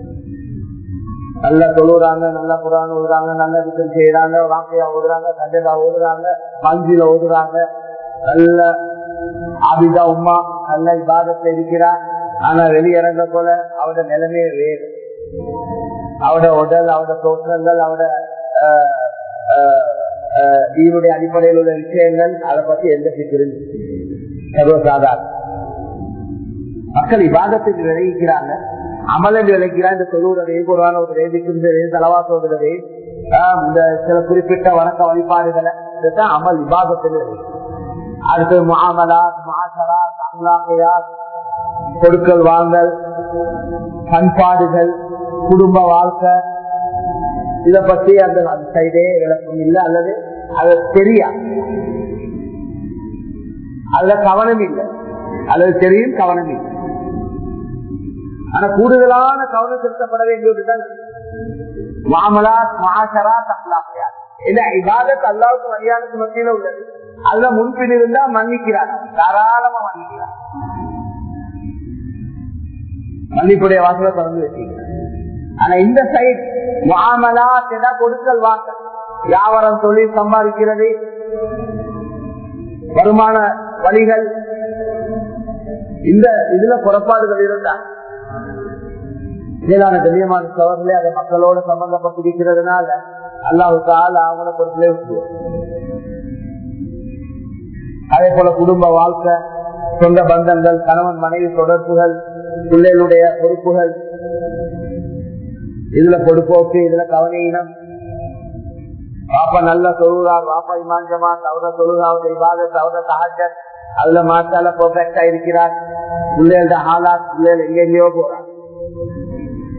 நல்லா தொழுறாங்க நல்லா குரான் ஓதுறாங்க நல்ல விஷயம் செய்யறாங்க வாக்கையா ஓதுறாங்க கஜதா ஓதுறாங்க மஞ்சில ஓதுறாங்க நல்ல ஆபிதா உமா நல்ல இபாதத்துல இருக்கிறார் ஆனா வெளியிறங்க போல அவட நிலைமையே வேறு அவட உடல் அவட தோற்றங்கள் அவட ஈவுடைய அடிப்படையில் உள்ள விஷயங்கள் அதை பத்தி எந்த சிக்கிரும் சர்வசாதாரண மக்கள் விவாதத்துக்கு விளைவிக்கிறாங்க அமலன் விளைக்கிறார் இந்த தொழுவதையும் குரான ஒரு தலவாசோதரவே இந்த சில குறிப்பிட்ட வணக்க வழிபாடுகளை இதுதான் அமல் விவாதத்தில் அடுத்து மாமலா மாசரா அங்கலாக்கையா கொடுக்கல் வாங்கல் பண்பாடுகள் குடும்ப வாழ்க்கை இத பத்தி அந்த சைடே விளக்கம் இல்லை அல்லது அது தெரியா அதுல கவனம் இல்லை அல்லது தெரியும் கவனம் இல்லை ஆனா கூடுதலான கவனம் செலுத்தப்பட வேண்டியதுதான் மாமலா மாசரா தப்லாக்கையா இல்ல இபாதத் அல்லாவுக்கு மரியாதைக்கு மத்தியில உள்ளது அதுல முன்பின் இருந்தா மன்னிக்கிறார் தாராளமா மன்னிக்கிறார் மன்னிப்புடைய வாசலை திறந்து வச்சுக்கிறார் ஆனா இந்த சைட் மாமலா கொடுக்கல் வாங்கல் வியாபாரம் தொழில் சம்பாதிக்கிறது வருமான வழிகள் இந்த இதுல புறப்பாடுகள் இருந்தா மேலான கண்ணியமான சவர்களே அதை மக்களோட சம்பந்தப்பட்டிருக்கிறதுனால அல்லாவுக்கால் அவங்கள பொறுப்பிலே விட்டுருவோம் அதே போல குடும்ப வாழ்க்கை சொந்த பந்தங்கள் கணவன் மனைவி தொடர்புகள் பிள்ளைகளுடைய பொறுப்புகள் இதுல பொறுப்போக்கு இதுல கவனீனம் பாப்பா நல்ல தொழுகிறார் பாப்பா இமாஞ்சமா தவற தொழுகாவது இவாத தவற சகஜ அதுல மாத்தால பர்ஃபெக்டா இருக்கிறார் பிள்ளைகளோட ஹாலா பிள்ளைகள் எங்கெங்கயோ போறார்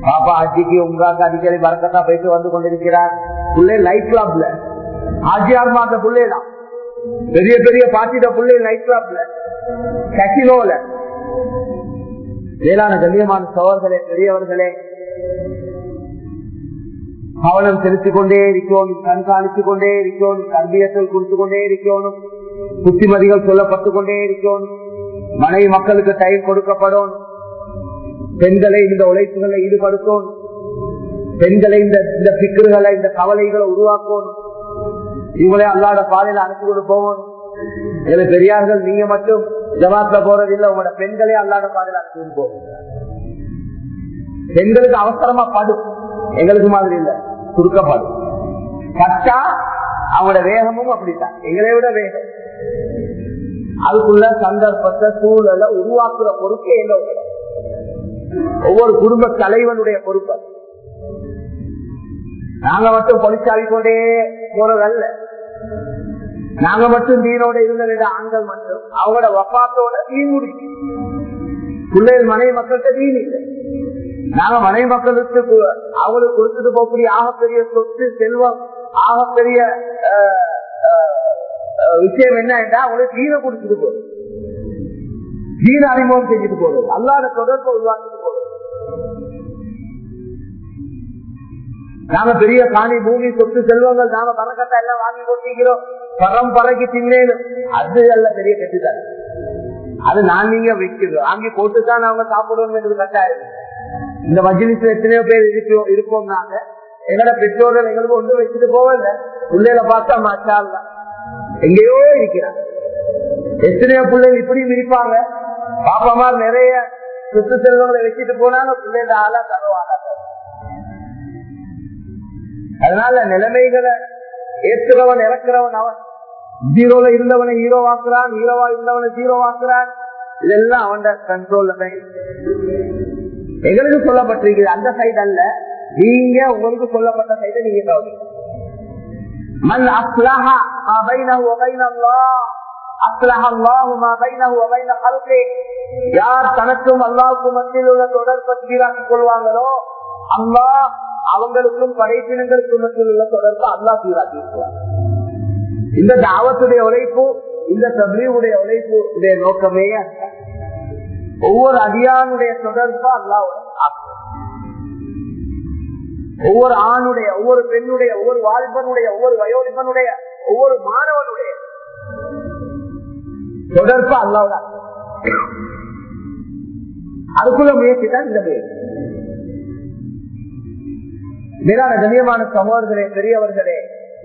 பாப்பா ஹஜ்ஜிக்கு உங்காக்கு அடிக்கடி வரக்கத்தா போயிட்டு வந்து கொண்டிருக்கிறார் புள்ளை லைட் கிளப்ல ஆஜியார் மாத்த புள்ளை தான் பெரிய பெரிய பாட்டிட புள்ளை லைட் கிளப்ல கசினோல வேளாண் கண்ணியமான சோழர்களே பெரியவர்களே கவனம் செலுத்திக் கொண்டே இருக்கணும் கண்காணித்துக் கொண்டே இருக்கணும் கல்வியத்தில் கொடுத்து கொண்டே இருக்கணும் புத்திமதிகள் சொல்லப்பட்டுக் கொண்டே இருக்கணும் மனைவி மக்களுக்கு டைம் கொடுக்கப்படும் பெண்களை இந்த உழைப்புகளை ஈடுபடுத்தணும் பெண்களை இந்த இந்த பிக்கர்களை இந்த கவலைகளை உருவாக்கணும் இவங்களே அல்லாட பாதையில அனுப்பி கொண்டு போகணும் இதுல பெரியார்கள் நீங்க மட்டும் ஜமாத்ல போறது இல்ல உங்களோட பெண்களே அல்லாட பாதையில அனுப்பி கொண்டு போகணும் பெண்களுக்கு அவசரமா படும் எங்களுக்கு மாதிரி இல்ல சுருக்கப்படும் பட்டா அவங்களோட வேகமும் அப்படித்தான் எங்களை விட வேகம் அதுக்குள்ள சந்தர்ப்பத்தை சூழலை உருவாக்குற பொறுப்பு எங்க ஒவ்வொரு குடும்ப தலைவனுடைய பொறுப்பு நாங்க மட்டும் பொலிச்சாவி கொண்டே போறதல்ல நாங்க மட்டும் தீனோட இருந்த ஆண்கள் மட்டும் அவங்களோட வப்பாத்தோட தீன் முடிச்சு பிள்ளைகள் மனைவி மக்கள்கிட்ட தீன் இல்லை நாங்க மனைவி மக்களுக்கு அவங்களுக்கு கொடுத்துட்டு போகக்கூடிய ஆகப்பெரிய சொத்து செல்வம் ஆகப்பெரிய விஷயம் என்ன என்றா அவங்களுக்கு தீன குடிச்சிட்டு போகுது தீன அறிமுகம் செஞ்சுட்டு போகுது அல்லாத தொடர்பை உருவாக்கிட்டு போகுது நாங்க பெரிய காணி பூமி சொத்து செல்வங்கள் நாங்க பணக்கட்டை எல்லாம் வாங்கி கொட்டிக்கிறோம் பரம்பரைக்கு தின்னேனும் அது அல்ல பெரிய கெட்டுதான் அது நான் நீங்க வைக்கிறோம் வாங்கி போட்டுதான் அவங்க சாப்பிடுவோம் என்று கட்டாயம் இந்த மஜிலிஸ்ல எத்தனையோ பேர் இருக்கோம் இருப்போம் நாங்க எங்களோட பெற்றோர்கள் எங்களுக்கு ஒன்று வச்சுட்டு போவல பிள்ளைல பார்த்தா மாச்சா எங்கேயோ இருக்கிறாங்க எத்தனையோ பிள்ளைகள் இப்படியும் இருப்பாங்க பாப்பமா நிறைய சுத்து செல்வங்களை வச்சுட்டு போனாங்க பிள்ளைங்க ஆளா தருவாங்க அதனால நிலைமைகளை ஏற்றுறவன் இறக்குறவன் அவன் ஜீரோல இருந்தவனை ஹீரோ ஆக்குறான் ஹீரோவா இருந்தவனை ஜீரோ ஆக்குறான் இதெல்லாம் அவன் கண்ட்ரோல்ல தான் எங்களுக்கு சொல்லப்பட்டிருக்கிறது அந்த சைடு அல்ல நீங்க உங்களுக்கு சொல்லப்பட்ட சைடு நீங்க கவனிங்க من أصلح ما بينه وبين الله أصلح الله ما بينه وبين خلقه யார் தனக்கும் அல்லாவுக்கும் மத்தியில் உள்ள தொடர்பை சீராக்கிக் கொள்வாங்களோ அல்லாஹ் அவங்களுக்கும் படைப்பினங்களுக்கும் மத்தியில் உள்ள தொடர்பு அல்லா சீராக்கி இருக்கிறார் இந்த தாவத்துடைய உழைப்பு இந்த தபியுடைய உழைப்பு உடைய நோக்கமே ஒவ்வொரு அதிகானுடைய தொடர்பு அல்லாவோட ஒவ்வொரு ஆணுடைய ஒவ்வொரு பெண்ணுடைய ஒவ்வொரு வாலிபனுடைய ஒவ்வொரு வயோதிபனுடைய ஒவ்வொரு மாணவனுடைய தொடர்பு அல்லாவோட அதுக்குள்ள முயற்சி தான் இந்த முயற்சி மேலான கண்ணியமான சகோதரர்களே பெரியவர்களே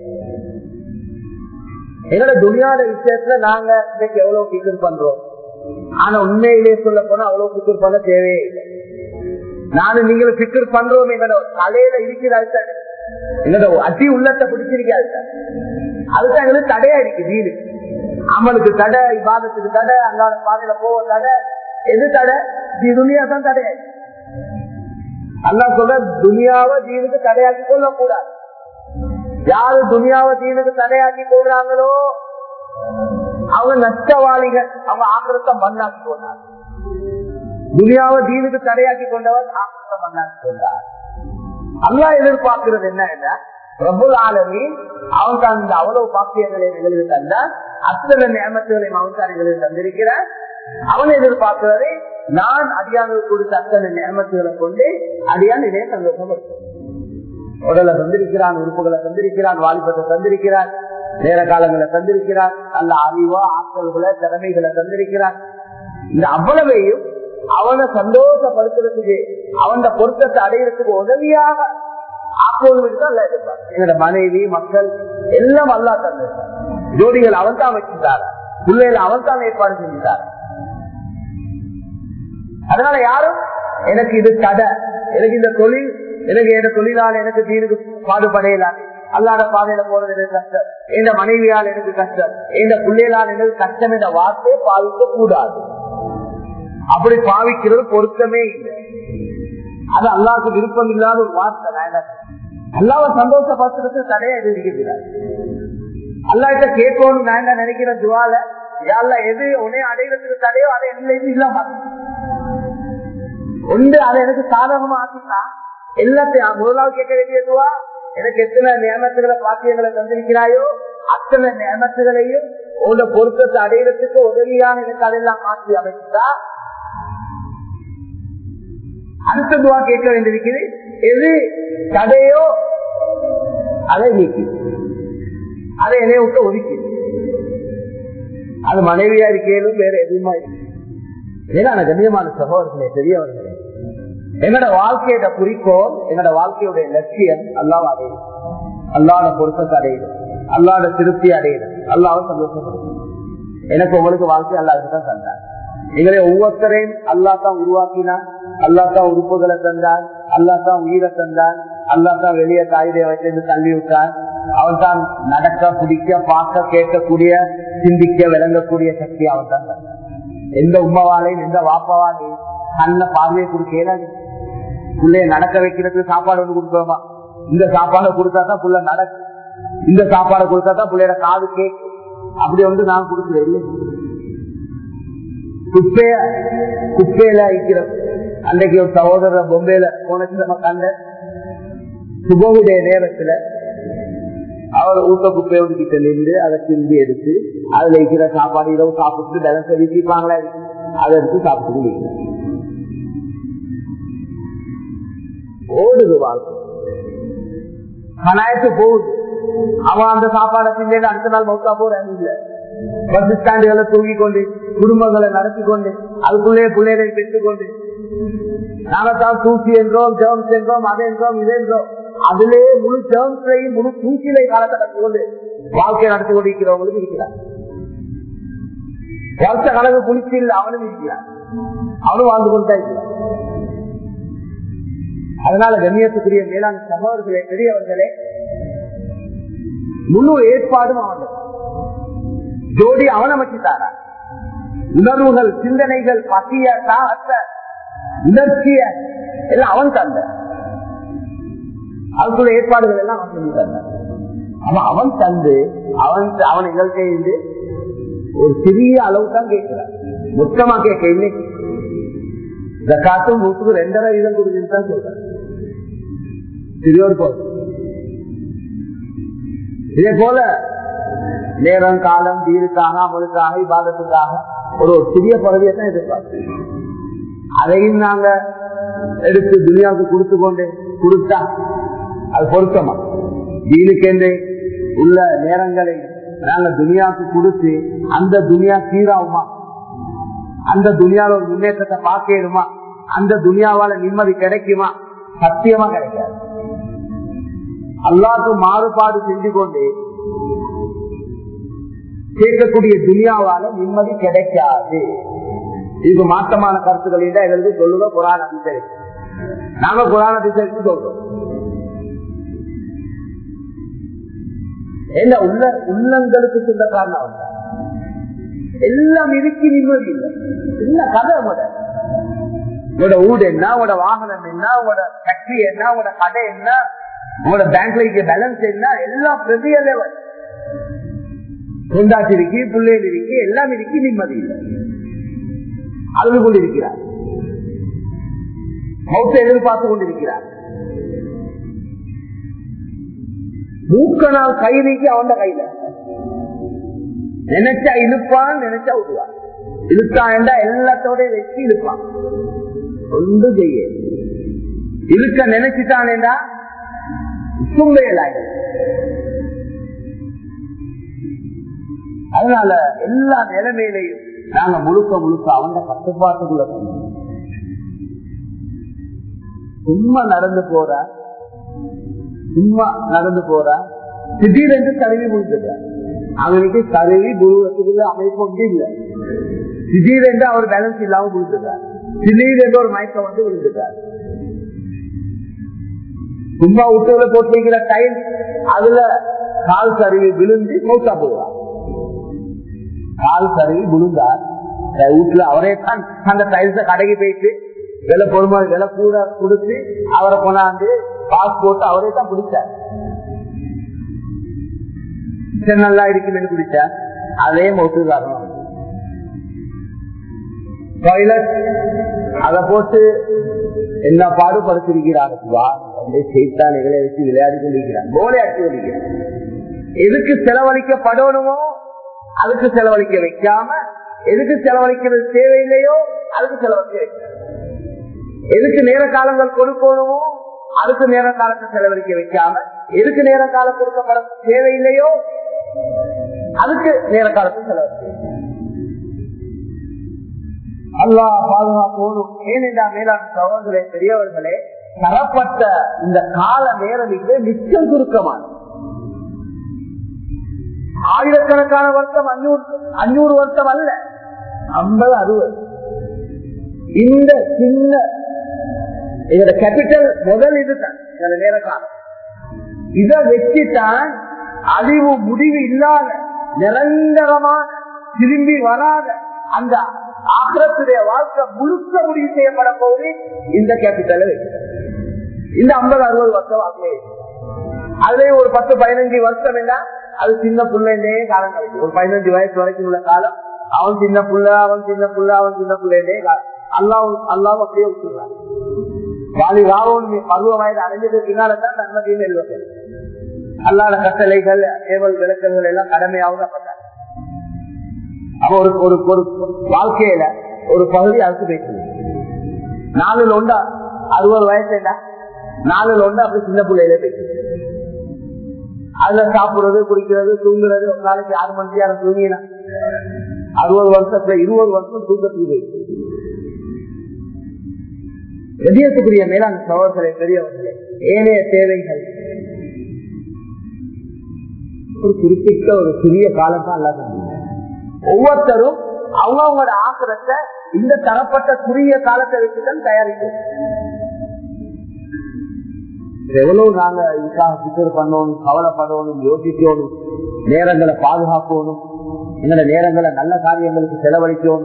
எங்களோட துணியாத விஷயத்துல நாங்க இன்னைக்கு எவ்வளவு பிக்கர் பண்றோம் ஆனா உண்மையிலேயே சொல்ல போனா அவ்வளவு பிக்கர் பண்ண தேவையே இல்லை நானும் நீங்களும் பிக்கர் பண்றோம் எங்களோட தலையில இருக்கிறாரு எங்களோட அடி உள்ளத்தை பிடிச்சிருக்காரு அதுதான் எங்களுக்கு தடையா இருக்கு வீடு அமலுக்கு தடை விவாதத்துக்கு தடை அங்கால பாதையில போக தடை எது தடை துணியா தான் தடையா இருக்கு அல்லா சொல்ற துனியாவை தீனுக்கு தடையாக்கி கொள்ளக்கூடாது யாரு துனியாவை தீனுக்கு தடையாக்கி கொள்றாங்களோ அவங்க நஷ்டவாளிகள் அவங்க ஆக்கிரத்தை மண்ணாக்கி கொண்டார் துனியாவை தீனுக்கு தடையாக்கி கொண்டவர் ஆக்கிரத்தை மண்ணாக்கி கொண்டார் அல்லா எதிர்பார்க்கிறது என்ன என்ன பிரபுல் ஆலமி அவன் தான் இந்த அவ்வளவு பாக்கியங்களை எங்களுக்கு தந்தார் அத்தனை நியமத்துகளை அவன் தான் எங்களுக்கு தந்திருக்கிறார் அவன் எதிர்பார்க்கிறது நான் அடியானுக்கு கொடுத்த அத்தனை நியமத்துகளை கொண்டு அடியான் இதே சந்தோஷம் இருக்கும் உடலை தந்திருக்கிறான் உறுப்புகளை தந்திருக்கிறான் வாலிபத்தை தந்திருக்கிறான் நேர காலங்களை தந்திருக்கிறான் நல்ல அறிவா ஆற்றல்களை திறமைகளை தந்திருக்கிறான் இந்த அவ்வளவையும் அவனை சந்தோஷப்படுத்துறதுக்கு அவன் பொருத்தத்தை அடையிறதுக்கு உதவியாக ஆக்குவதற்கு தான் எதிர்ப்பார் எங்களோட மனைவி மக்கள் எல்லாம் அல்லா தந்திருக்கார் ஜோடிகள் அவன் தான் வச்சிருந்தார் பிள்ளைகளை அவன் தான் ஏற்பாடு செஞ்சுட்டார் அதனால யாரும் எனக்கு இது தடை எனக்கு இந்த தொழில் எனக்கு என் தொழிலால் எனக்கு தீனுக்கு பாடுபடையலாம் அல்லாத பாதையில போறது எனக்கு கஷ்டம் இந்த மனைவியால் எனக்கு கஷ்டம் இந்த பிள்ளைகளால் எனக்கு கஷ்டம் என்ற வார்த்தையை பாவிக்க கூடாது அப்படி பாவிக்கிறது பொருத்தமே இல்லை அது அல்லாவுக்கு விருப்பம் இல்லாத ஒரு வார்த்தை நான் அல்லாவ சந்தோஷப்படுத்துறது தடையா இருக்கிறார் அல்லாட்ட கேட்கணும் நான் என்ன நினைக்கிறேன் துவால யாழ்ல எது உடனே அடைகிறதுக்கு தடையோ அதை என்ன இல்லாம ஒன்று அதை எனக்கு சாதகமா ஆக்கினா எல்லாத்தையும் முதலாவது கேட்க வேண்டியதுவா எனக்கு எத்தனை நியமத்துகளை பாக்கியங்களை தந்திருக்கிறாயோ அத்தனை நியமத்துகளையும் உங்க பொருத்தத்தை அடையிறதுக்கு உதவியான எனக்கு அதெல்லாம் மாற்றி அமைச்சா அடுத்ததுவா கேட்க வேண்டியிருக்குது எது தடையோ அதை நீக்கி அதை என்னைய விட்டு ஒதுக்கி அது மனைவியா இருக்கேனும் வேற எதுவுமா ஏன்னா கண்ணியமான சகோதரர்களே பெரியவர்களே எங்களோட வாழ்க்கையோட குறிக்கோள் எங்களோட வாழ்க்கையுடைய லட்சியம் அல்லாவ அடையும் அல்லாத பொருத்தத்தை அடையிடும் அல்லாத திருப்தி அடையிடும் அல்லாவை சந்தோஷப்படுத்தும் எனக்கு உங்களுக்கு வாழ்க்கை அல்லாவுக்கு தான் தந்தார் எங்களை ஒவ்வொருத்தரையும் அல்லா தான் உருவாக்கினான் அல்லா தான் உறுப்புகளை தந்தான் அல்லா தான் உயிரை தந்தான் அல்லா தான் வெளியே தாயுடைய வச்சிருந்து தள்ளி விட்டான் அவன் தான் நடக்க பிடிக்க பார்க்க கேட்கக்கூடிய சிந்திக்க விளங்கக்கூடிய சக்தி அவன் தான் தந்தான் எந்த உமாவாலையும் எந்த வாப்பாவாலையும் கண்ண பார்வையை கொடுக்கல பிள்ளைய நடக்க வைக்கிறதுக்கு சாப்பாடு ஒண்ணு கொடுக்கணுமா இந்த சாப்பாடை கொடுத்தா தான் புள்ள நடக்கும் இந்த சாப்பாடை கொடுத்தா தான் பிள்ளையோட காது கேட்கும் அப்படி வந்து நான் கொடுக்கல இல்லை குப்பைய குப்பையில வைக்கிற அன்றைக்கு ஒரு சகோதரர் பொம்பையில போனச்சு நம்ம கண்ட சுபவுடைய நேரத்துல அவர் ஊட்ட குப்பையோடு கிட்ட நின்று அதை திரும்பி எடுத்து அதுல இருக்கிற சாப்பாடு இரவு சாப்பிட்டு பேலன்ஸ் வீசிப்பாங்களா அதை எடுத்து சாப்பிட்டு ஓடுது வாழ்க்கை கனாயத்து போகுது அவன் அந்த சாப்பாடை தின்னு அடுத்த நாள் மௌத்தா போறாங்க இல்ல பஸ் ஸ்டாண்டுகளை தூங்கி கொண்டு குடும்பங்களை நடத்தி கொண்டு அதுக்குள்ளே பிள்ளைகளை பெற்றுக் கொண்டு நாங்கத்தான் தூக்கி என்றோம் ஜெர்ம்ஸ் என்றோம் அது என்றோம் இது என்றோம் அதிலே முழு ஜெர்ம்ஸ்லையும் முழு தூக்கிலை காலத்தை நடத்தி கொண்டு வாழ்க்கை நடத்தி கொண்டிருக்கிறவங்களுக்கு இருக்கிறார் வருஷ கணக்கு குளிச்சு இல்லை அவனும் இருக்கிறான் அவனும் வாழ்ந்து கொண்டு தான் இருக்கிறான் அதனால கண்ணியத்துக்குரிய மேலாண் சகோதரர்களே பெரியவர்களே முழு ஏற்பாடும் அவன் ஜோடி அவன் அமைச்சுட்டாரா உணர்வுகள் சிந்தனைகள் பசிய தாகத்த உணர்ச்சிய எல்லாம் அவன் தந்த அதுக்குள்ள ஏற்பாடுகள் எல்லாம் அவன் சொல்லி தந்த அவன் அவன் தந்து அவன் அவன் எங்களுக்கு இருந்து ஒரு சிறிய அளவு தான் கேட்கிறான் மொத்தமா கேட்க இல்லை ஜக்காத்தும் நூற்றுக்கு ரெண்டரை வீதம் கொடுக்குன்னு தான் சொல்றேன் சிறியோர் போல் இதே போல நேரம் காலம் வீடுக்காக அவளுக்காக விவாதத்துக்காக ஒரு சிறிய பதவியை தான் எதிர்பார்க்கிறோம் அதையும் நாங்க எடுத்து துனியாவுக்கு கொடுத்து கொண்டு கொடுத்தா அது பொருத்தமா வீணுக்கென்று உள்ள நேரங்களை நாங்க துனியாவுக்கு கொடுத்து அந்த துனியா சீராகுமா அந்த துனியாவில் ஒரு முன்னேற்றத்தை பார்க்கணுமா அந்த துனியாவால நிம்மதி கிடைக்குமா சத்தியமா கிடைக்காது அல்லாக்கு மாறுபாடு செஞ்சு கொண்டு கேட்கக்கூடிய துனியாவால நிம்மதி கிடைக்காது இது மாற்றமான கருத்துக்கள் இருந்தா எங்களுக்கு சொல்லுங்க புராண அதிசரி நாங்க புராண அதிசரித்து சொல்றோம் என்ன உள்ள உள்ளங்களுக்கு சொல்ல காரணம் எல்லாம் இருக்கு நிம்மதி இல்லை என்ன கதை உங்களோட உங்களோட வீடு என்ன உங்களோட வாகனம் என்ன உங்களோட ஃபேக்டரி என்ன உங்களோட கடை என்ன உங்களோட பேங்க்ல இருக்க பேலன்ஸ் என்ன எல்லாம் பெரிய லெவல் கொண்டாட்டி இருக்கு பிள்ளைகள் இருக்கு எல்லாம் இருக்கு நிம்மதி இல்லை அழுது கொண்டிருக்கிறார் மௌத்த எதிர்பார்த்து கொண்டிருக்கிறார் மூக்கனால் கை நீக்கி அவன் கையில நினைச்சா இழுப்பான் நினைச்சா விடுவான் இழுத்தாண்டா எல்லாத்தோட வச்சு இழுப்பான் ஒன்று செய்ய இழுக்க நினைச்சுட்டானேண்டா சும்பையலாய் அதனால எல்லா நிலைமையிலையும் நாங்க முழுக்க முழுக்க அவங்க கட்டுப்பாட்டுக்குள்ள சும்மா நடந்து போற சும்மா நடந்து போற திடீரென்று கருவி விழுந்துட்ட அவனுக்கு கருவி குருவத்துக்குள்ள அமைப்பு ஒன்று இல்லை திடீரென்று அவர் பேலன்ஸ் இல்லாம விழுந்துட்டார் திடீரென்று ஒரு மயக்கம் வந்து விழுந்துட்டார் சும்மா விட்டுல போட்டு வைக்கிற டைம் அதுல கால் கருவி விழுந்து மௌத்தா போவார் கால் கருவி விழுந்தார் வீட்டுல அவரே தான் அந்த டைல்ஸ கடைக்கு போயிட்டு விலை பொறுமை விலை கூட கொடுத்து அவரை கொண்டாந்து பாஸ்போர்ட் அவரே தான் பிடிச்சார் நல்லா இருக்குன்னு குடிச்சார் அதே மௌத்து காரணம் டாய்லெட் அதை போட்டு என்ன பாடுபடுத்திருக்கிறார்களா செய்தான் எங்களை வச்சு விளையாடி கொண்டிருக்கிறான் கோலையாட்டி கொண்டிருக்கிறான் எதுக்கு செலவழிக்கப்படணுமோ அதுக்கு செலவழிக்க வைக்காம எதுக்கு செலவழிக்கிறது தேவையில்லையோ அதுக்கு செலவழிக்க வைக்கிறார் எதுக்கு நேர காலங்கள் கொடுக்கணுமோ அதுக்கு நேர காலத்தை செலவழிக்க வைக்காம எதுக்கு நேர காலம் கொடுக்கப்பட தேவையில்லையோ அதுக்கு நேர காலத்தை செலவழிக்க அல்லா பாதுகாக்கணும் ஏனென்றா மேலாண் சகோதரே பெரியவர்களே தரப்பட்ட இந்த கால நேரம் நிச்சயம் சுருக்கமானது ஆயிரக்கணக்கான வருஷம் அஞ்சூறு அஞ்சூறு வருஷம் அல்ல ஐம்பது அறுபது இந்த சின்ன இதோட கேபிட்டல் முதல் இதுதான் இந்த நேர காலம் இதை வச்சுதான் அழிவு முடிவு இல்லாத நிரந்தரமான திரும்பி வராத அந்த ஆக்கிரத்துடைய வாழ்க்கை முழுக்க முடிவு செய்யப்பட போது இந்த கேபிட்டலை வைக்கிறது இந்த ஐம்பது அறுபது வருஷம் வாக்கிலே அதுலயே ஒரு பத்து பதினஞ்சு வருஷம் என்ன அது சின்ன பிள்ளைண்டே காலம் கிடைக்கும் ஒரு பதினஞ்சு வயசு வரைக்கும் உள்ள காலம் அவன் சின்ன புள்ள அவன் சின்ன புள்ள அவன் சின்ன பிள்ளைண்டே அல்லாவும் அல்லாவும் அப்படியே விட்டுறான் வாலி ராவன் பருவ வயது அடைஞ்சது பின்னால்தான் நன்மதியும் எழுவது அல்லாத கட்டளைகள் ஏவல் விளக்கங்கள் எல்லாம் கடமையாவதப்பட்டார் அப்ப ஒரு ஒரு ஒரு வாழ்க்கையில ஒரு பகுதி அதுக்கு பேசணும் நாலுல ஒண்டா அறுபது வயசு என்ன நாலுல ஒண்டா அப்படி சின்ன பிள்ளையில பேசணும் அதுல சாப்பிடுறது குடிக்கிறது தூங்குறது ஒரு நாளைக்கு ஆறு மணிக்கு யாரும் தூங்கினா அறுபது வருஷத்துல இருபது வருஷம் தூக்கத்துக்கு போயிருக்கு எதியத்துக்குரிய மேலாண் சகோதரரை பெரியவர்களே ஏனைய தேவைகள் ஒரு குறிப்பிட்ட ஒரு சிறிய காலத்தான் அல்ல ஒவ்வொருத்தரும் அவங்கவுங்களோட ஆக்கிரத்தை இந்த தரப்பட்ட குறுகிய காலத்தை வச்சுதான் தயாரிக்கும் எவ்வளவு நாங்க இதுக்காக பிக்கர் பண்ணணும் கவலைப்படணும் யோசிக்கணும் நேரங்களை பாதுகாக்கணும் எங்களோட நேரங்களை நல்ல காரியங்களுக்கு செலவழிக்கணும்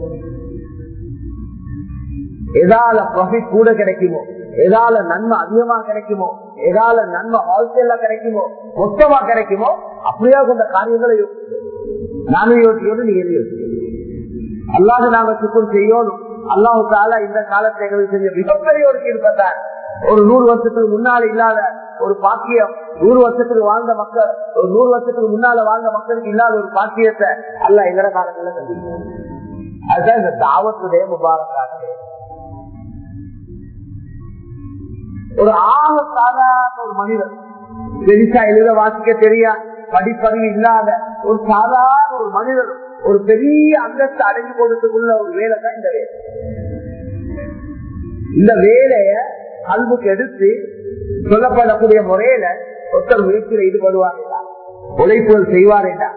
எதால ப்ராஃபிட் கூட கிடைக்குமோ எதால நன்மை அதிகமா கிடைக்குமோ எதால நன்மை ஹோல்சேல்ல கிடைக்குமோ மொத்தமா கிடைக்குமோ அப்படியே கொண்ட காரியங்களை நானும் யோசிக்கணும் நீங்க யோசிக்கணும் அல்லாது நாங்க சுத்தம் செய்யணும் அல்லாஹு தாலா இந்த காலத்தை எங்களுக்கு செஞ்ச மிகப்பெரிய ஒரு தீர்ப்பத்தான் ஒரு நூறு வருஷத்துக்கு முன்னால இல்லாத ஒரு பாக்கியம் நூறு வருஷத்துக்கு வாழ்ந்த மக்கள் ஒரு நூறு வருஷத்துக்கு முன்னால வாழ்ந்த மக்களுக்கு இல்லாத ஒரு பாக்கியத்தை அல்ல எங்கட காலத்துல சந்திக்கிறோம் அதுதான் இந்த தாவத்துடைய முபாரக்காக ஒரு ஆக சாதாரண ஒரு மனிதர் பெருசா எழுத வாசிக்க தெரியா படிப்பறிவு இல்லாத ஒரு சாதாரண ஒரு மனிதர் ஒரு பெரிய அந்தஸ்து அடைஞ்சு கொடுத்துக்குள்ள ஒரு வேலை தான் இந்த வேலை இந்த வேலைய கல்வுக்கு எடுத்து சொல்லப்படக்கூடிய முறையில ஒருத்தர் முயற்சியில ஈடுபடுவாரா உழைப்புகள் செய்வாரேடா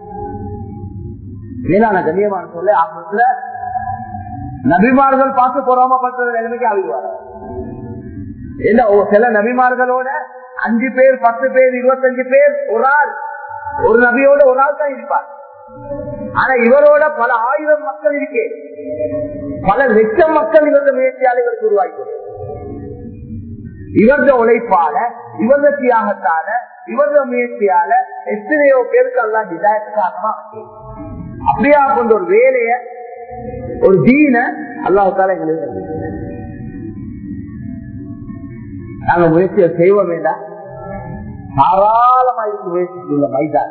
மேலான கண்ணியமான சொல்ல ஆரம்பத்துல நபிமார்கள் பார்த்து பொறாமப்பட்ட நிலைமைக்கு ஆகிடுவார் என்ன சில நபிமார்களோட அஞ்சு பேர் பத்து பேர் இருபத்தஞ்சு பேர் ஒரு ஆள் ஒரு நபியோட ஒரு ஆள் தான் இருப்பார் ஆனா இவரோட பல ஆயிரம் மக்கள் இருக்கே பல லட்சம் மக்கள் இவரது முயற்சியால் இவருக்கு உருவாக்கி இவரது உழைப்பால இவரது தியாகத்தால இவரது முயற்சியால எத்தனையோ பேருக்கு எல்லாம் டிசாயத்து காரணமா அப்படியா கொண்ட ஒரு வேலைய ஒரு தீன அல்லாஹால எங்களுக்கு நாங்க முயற்சியை செய்வோம் வேண்டாம் தாராளமாயிருக்கு முயற்சிக்குள்ள மைதான்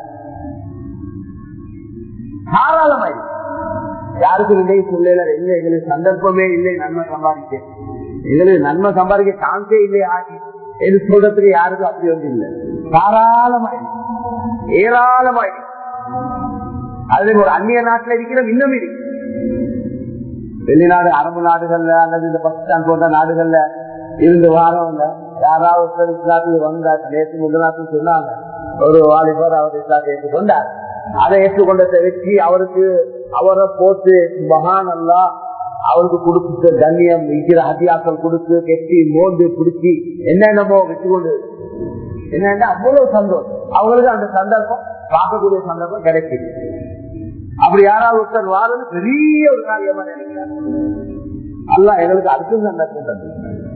தாராளமாயிருக்கு யாருக்கும் இல்லை சொல்லல இல்லை எங்களுக்கு சந்தர்ப்பமே இல்லை நன்மை சம்பாதிக்க எங்களுக்கு நன்மை சம்பாதிக்க சான்ஸே இல்லை ஆகி என்று சொல்றதுக்கு யாருக்கும் அப்படி வந்து இல்லை தாராளமாயிருக்கு ஏராளமாயிருக்கு அதுல ஒரு அந்நிய நாட்டுல இருக்கிற இன்னும் இருக்கு வெளிநாடு அரபு நாடுகள்ல அல்லது இந்த பாகிஸ்தான் போன்ற நாடுகள்ல இருந்து வாரவங்க யாராவது இஸ்லாத்துக்கு வந்தார் நேற்று முன்னாத்து சொன்னாங்க ஒரு வாலிபர் அவர் இஸ்லாத்தை ஏற்றுக்கொண்டார் அதை ஏற்றுக்கொண்டதை வச்சு அவருக்கு அவரை போட்டு மகான் அல்லா அவருக்கு கொடுத்த கண்ணியம் இருக்கிற ஹதியாக்கள் கொடுத்து கெட்டி மோந்து பிடிச்சி என்னென்னமோ வச்சுக்கொண்டு என்னன்னா அவ்வளவு சந்தோஷம் அவங்களுக்கு அந்த சந்தர்ப்பம் பார்க்கக்கூடிய சந்தர்ப்பம் கிடைக்குது அப்படி யாராவது ஒருத்தர் வாரம் பெரிய ஒரு காரியமா நினைக்கிறார் அல்ல எங்களுக்கு அடுத்த சந்தர்ப்பம் தந்து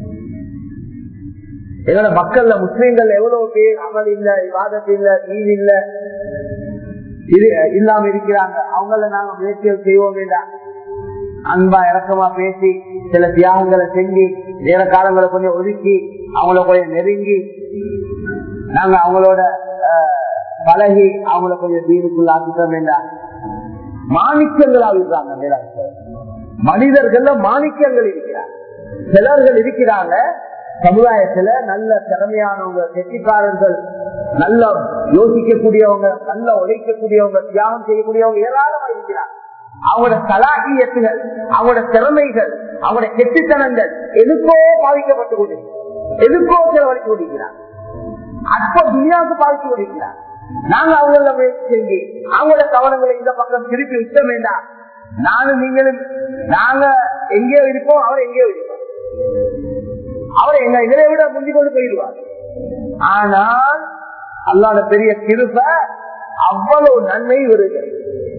எங்களோட மக்கள்ல முஸ்லீம்கள் எவ்வளவு பேர் அமல் இல்ல விவாதத்து இல்ல நீர் இல்ல இது இல்லாம இருக்கிறாங்க அவங்கள நாங்க முயற்சிகள் செய்வோம் வேண்டாம் அன்பா இறக்கமா பேசி சில தியாகங்களை செஞ்சு நேர காலங்களை கொஞ்சம் ஒதுக்கி அவங்கள கொஞ்சம் நெருங்கி நாங்க அவங்களோட அஹ், பழகி அவங்கள கொஞ்சம் தீனுக்குள்ள ஆக்கிட்டோம் வேண்டாம் மாணிக்கங்களா இருக்கிறாங்க மேலாண்மை மனிதர்கள்ல மாணிக்கங்கள் இருக்கிறாங்க சிலர்கள் இருக்கிறாங்க சமுதாயத்துல நல்ல திறமையானவங்க கெட்டிக்காரர்கள் நல்ல யோசிக்கக்கூடியவங்க நல்ல உழைக்கக்கூடியவங்க தியாகம் செய்யக்கூடியவங்க ஏராளமா இருக்கிறாங்க அவங்களோட கலாகியத்துகள் அவங்களோட திறமைகள் அவங்களோட கெட்டித்தனங்கள் எதுக்கோ பாதிக்கப்பட்டு கொண்டிருக்கிறார் எதுக்கோ செலவழித்து கொண்டிருக்கிறார் அற்ப துணியாவுக்கு பாதித்து கொண்டிருக்கிறார் நாங்க அவங்கள முயற்சி செஞ்சு அவங்களோட கவனங்களை இந்த பக்கம் திருப்பி விட்ட வேண்டாம் நானும் நீங்களும் நாங்க எங்கேயோ இருப்போம் அவர் எங்கேயோ இருப்போம் அவர் எங்க இதை விட முந்தி கொண்டு போயிடுவார் ஆனால் அல்லாத பெரிய கிருப அவ்வளவு நன்மை வருகிறது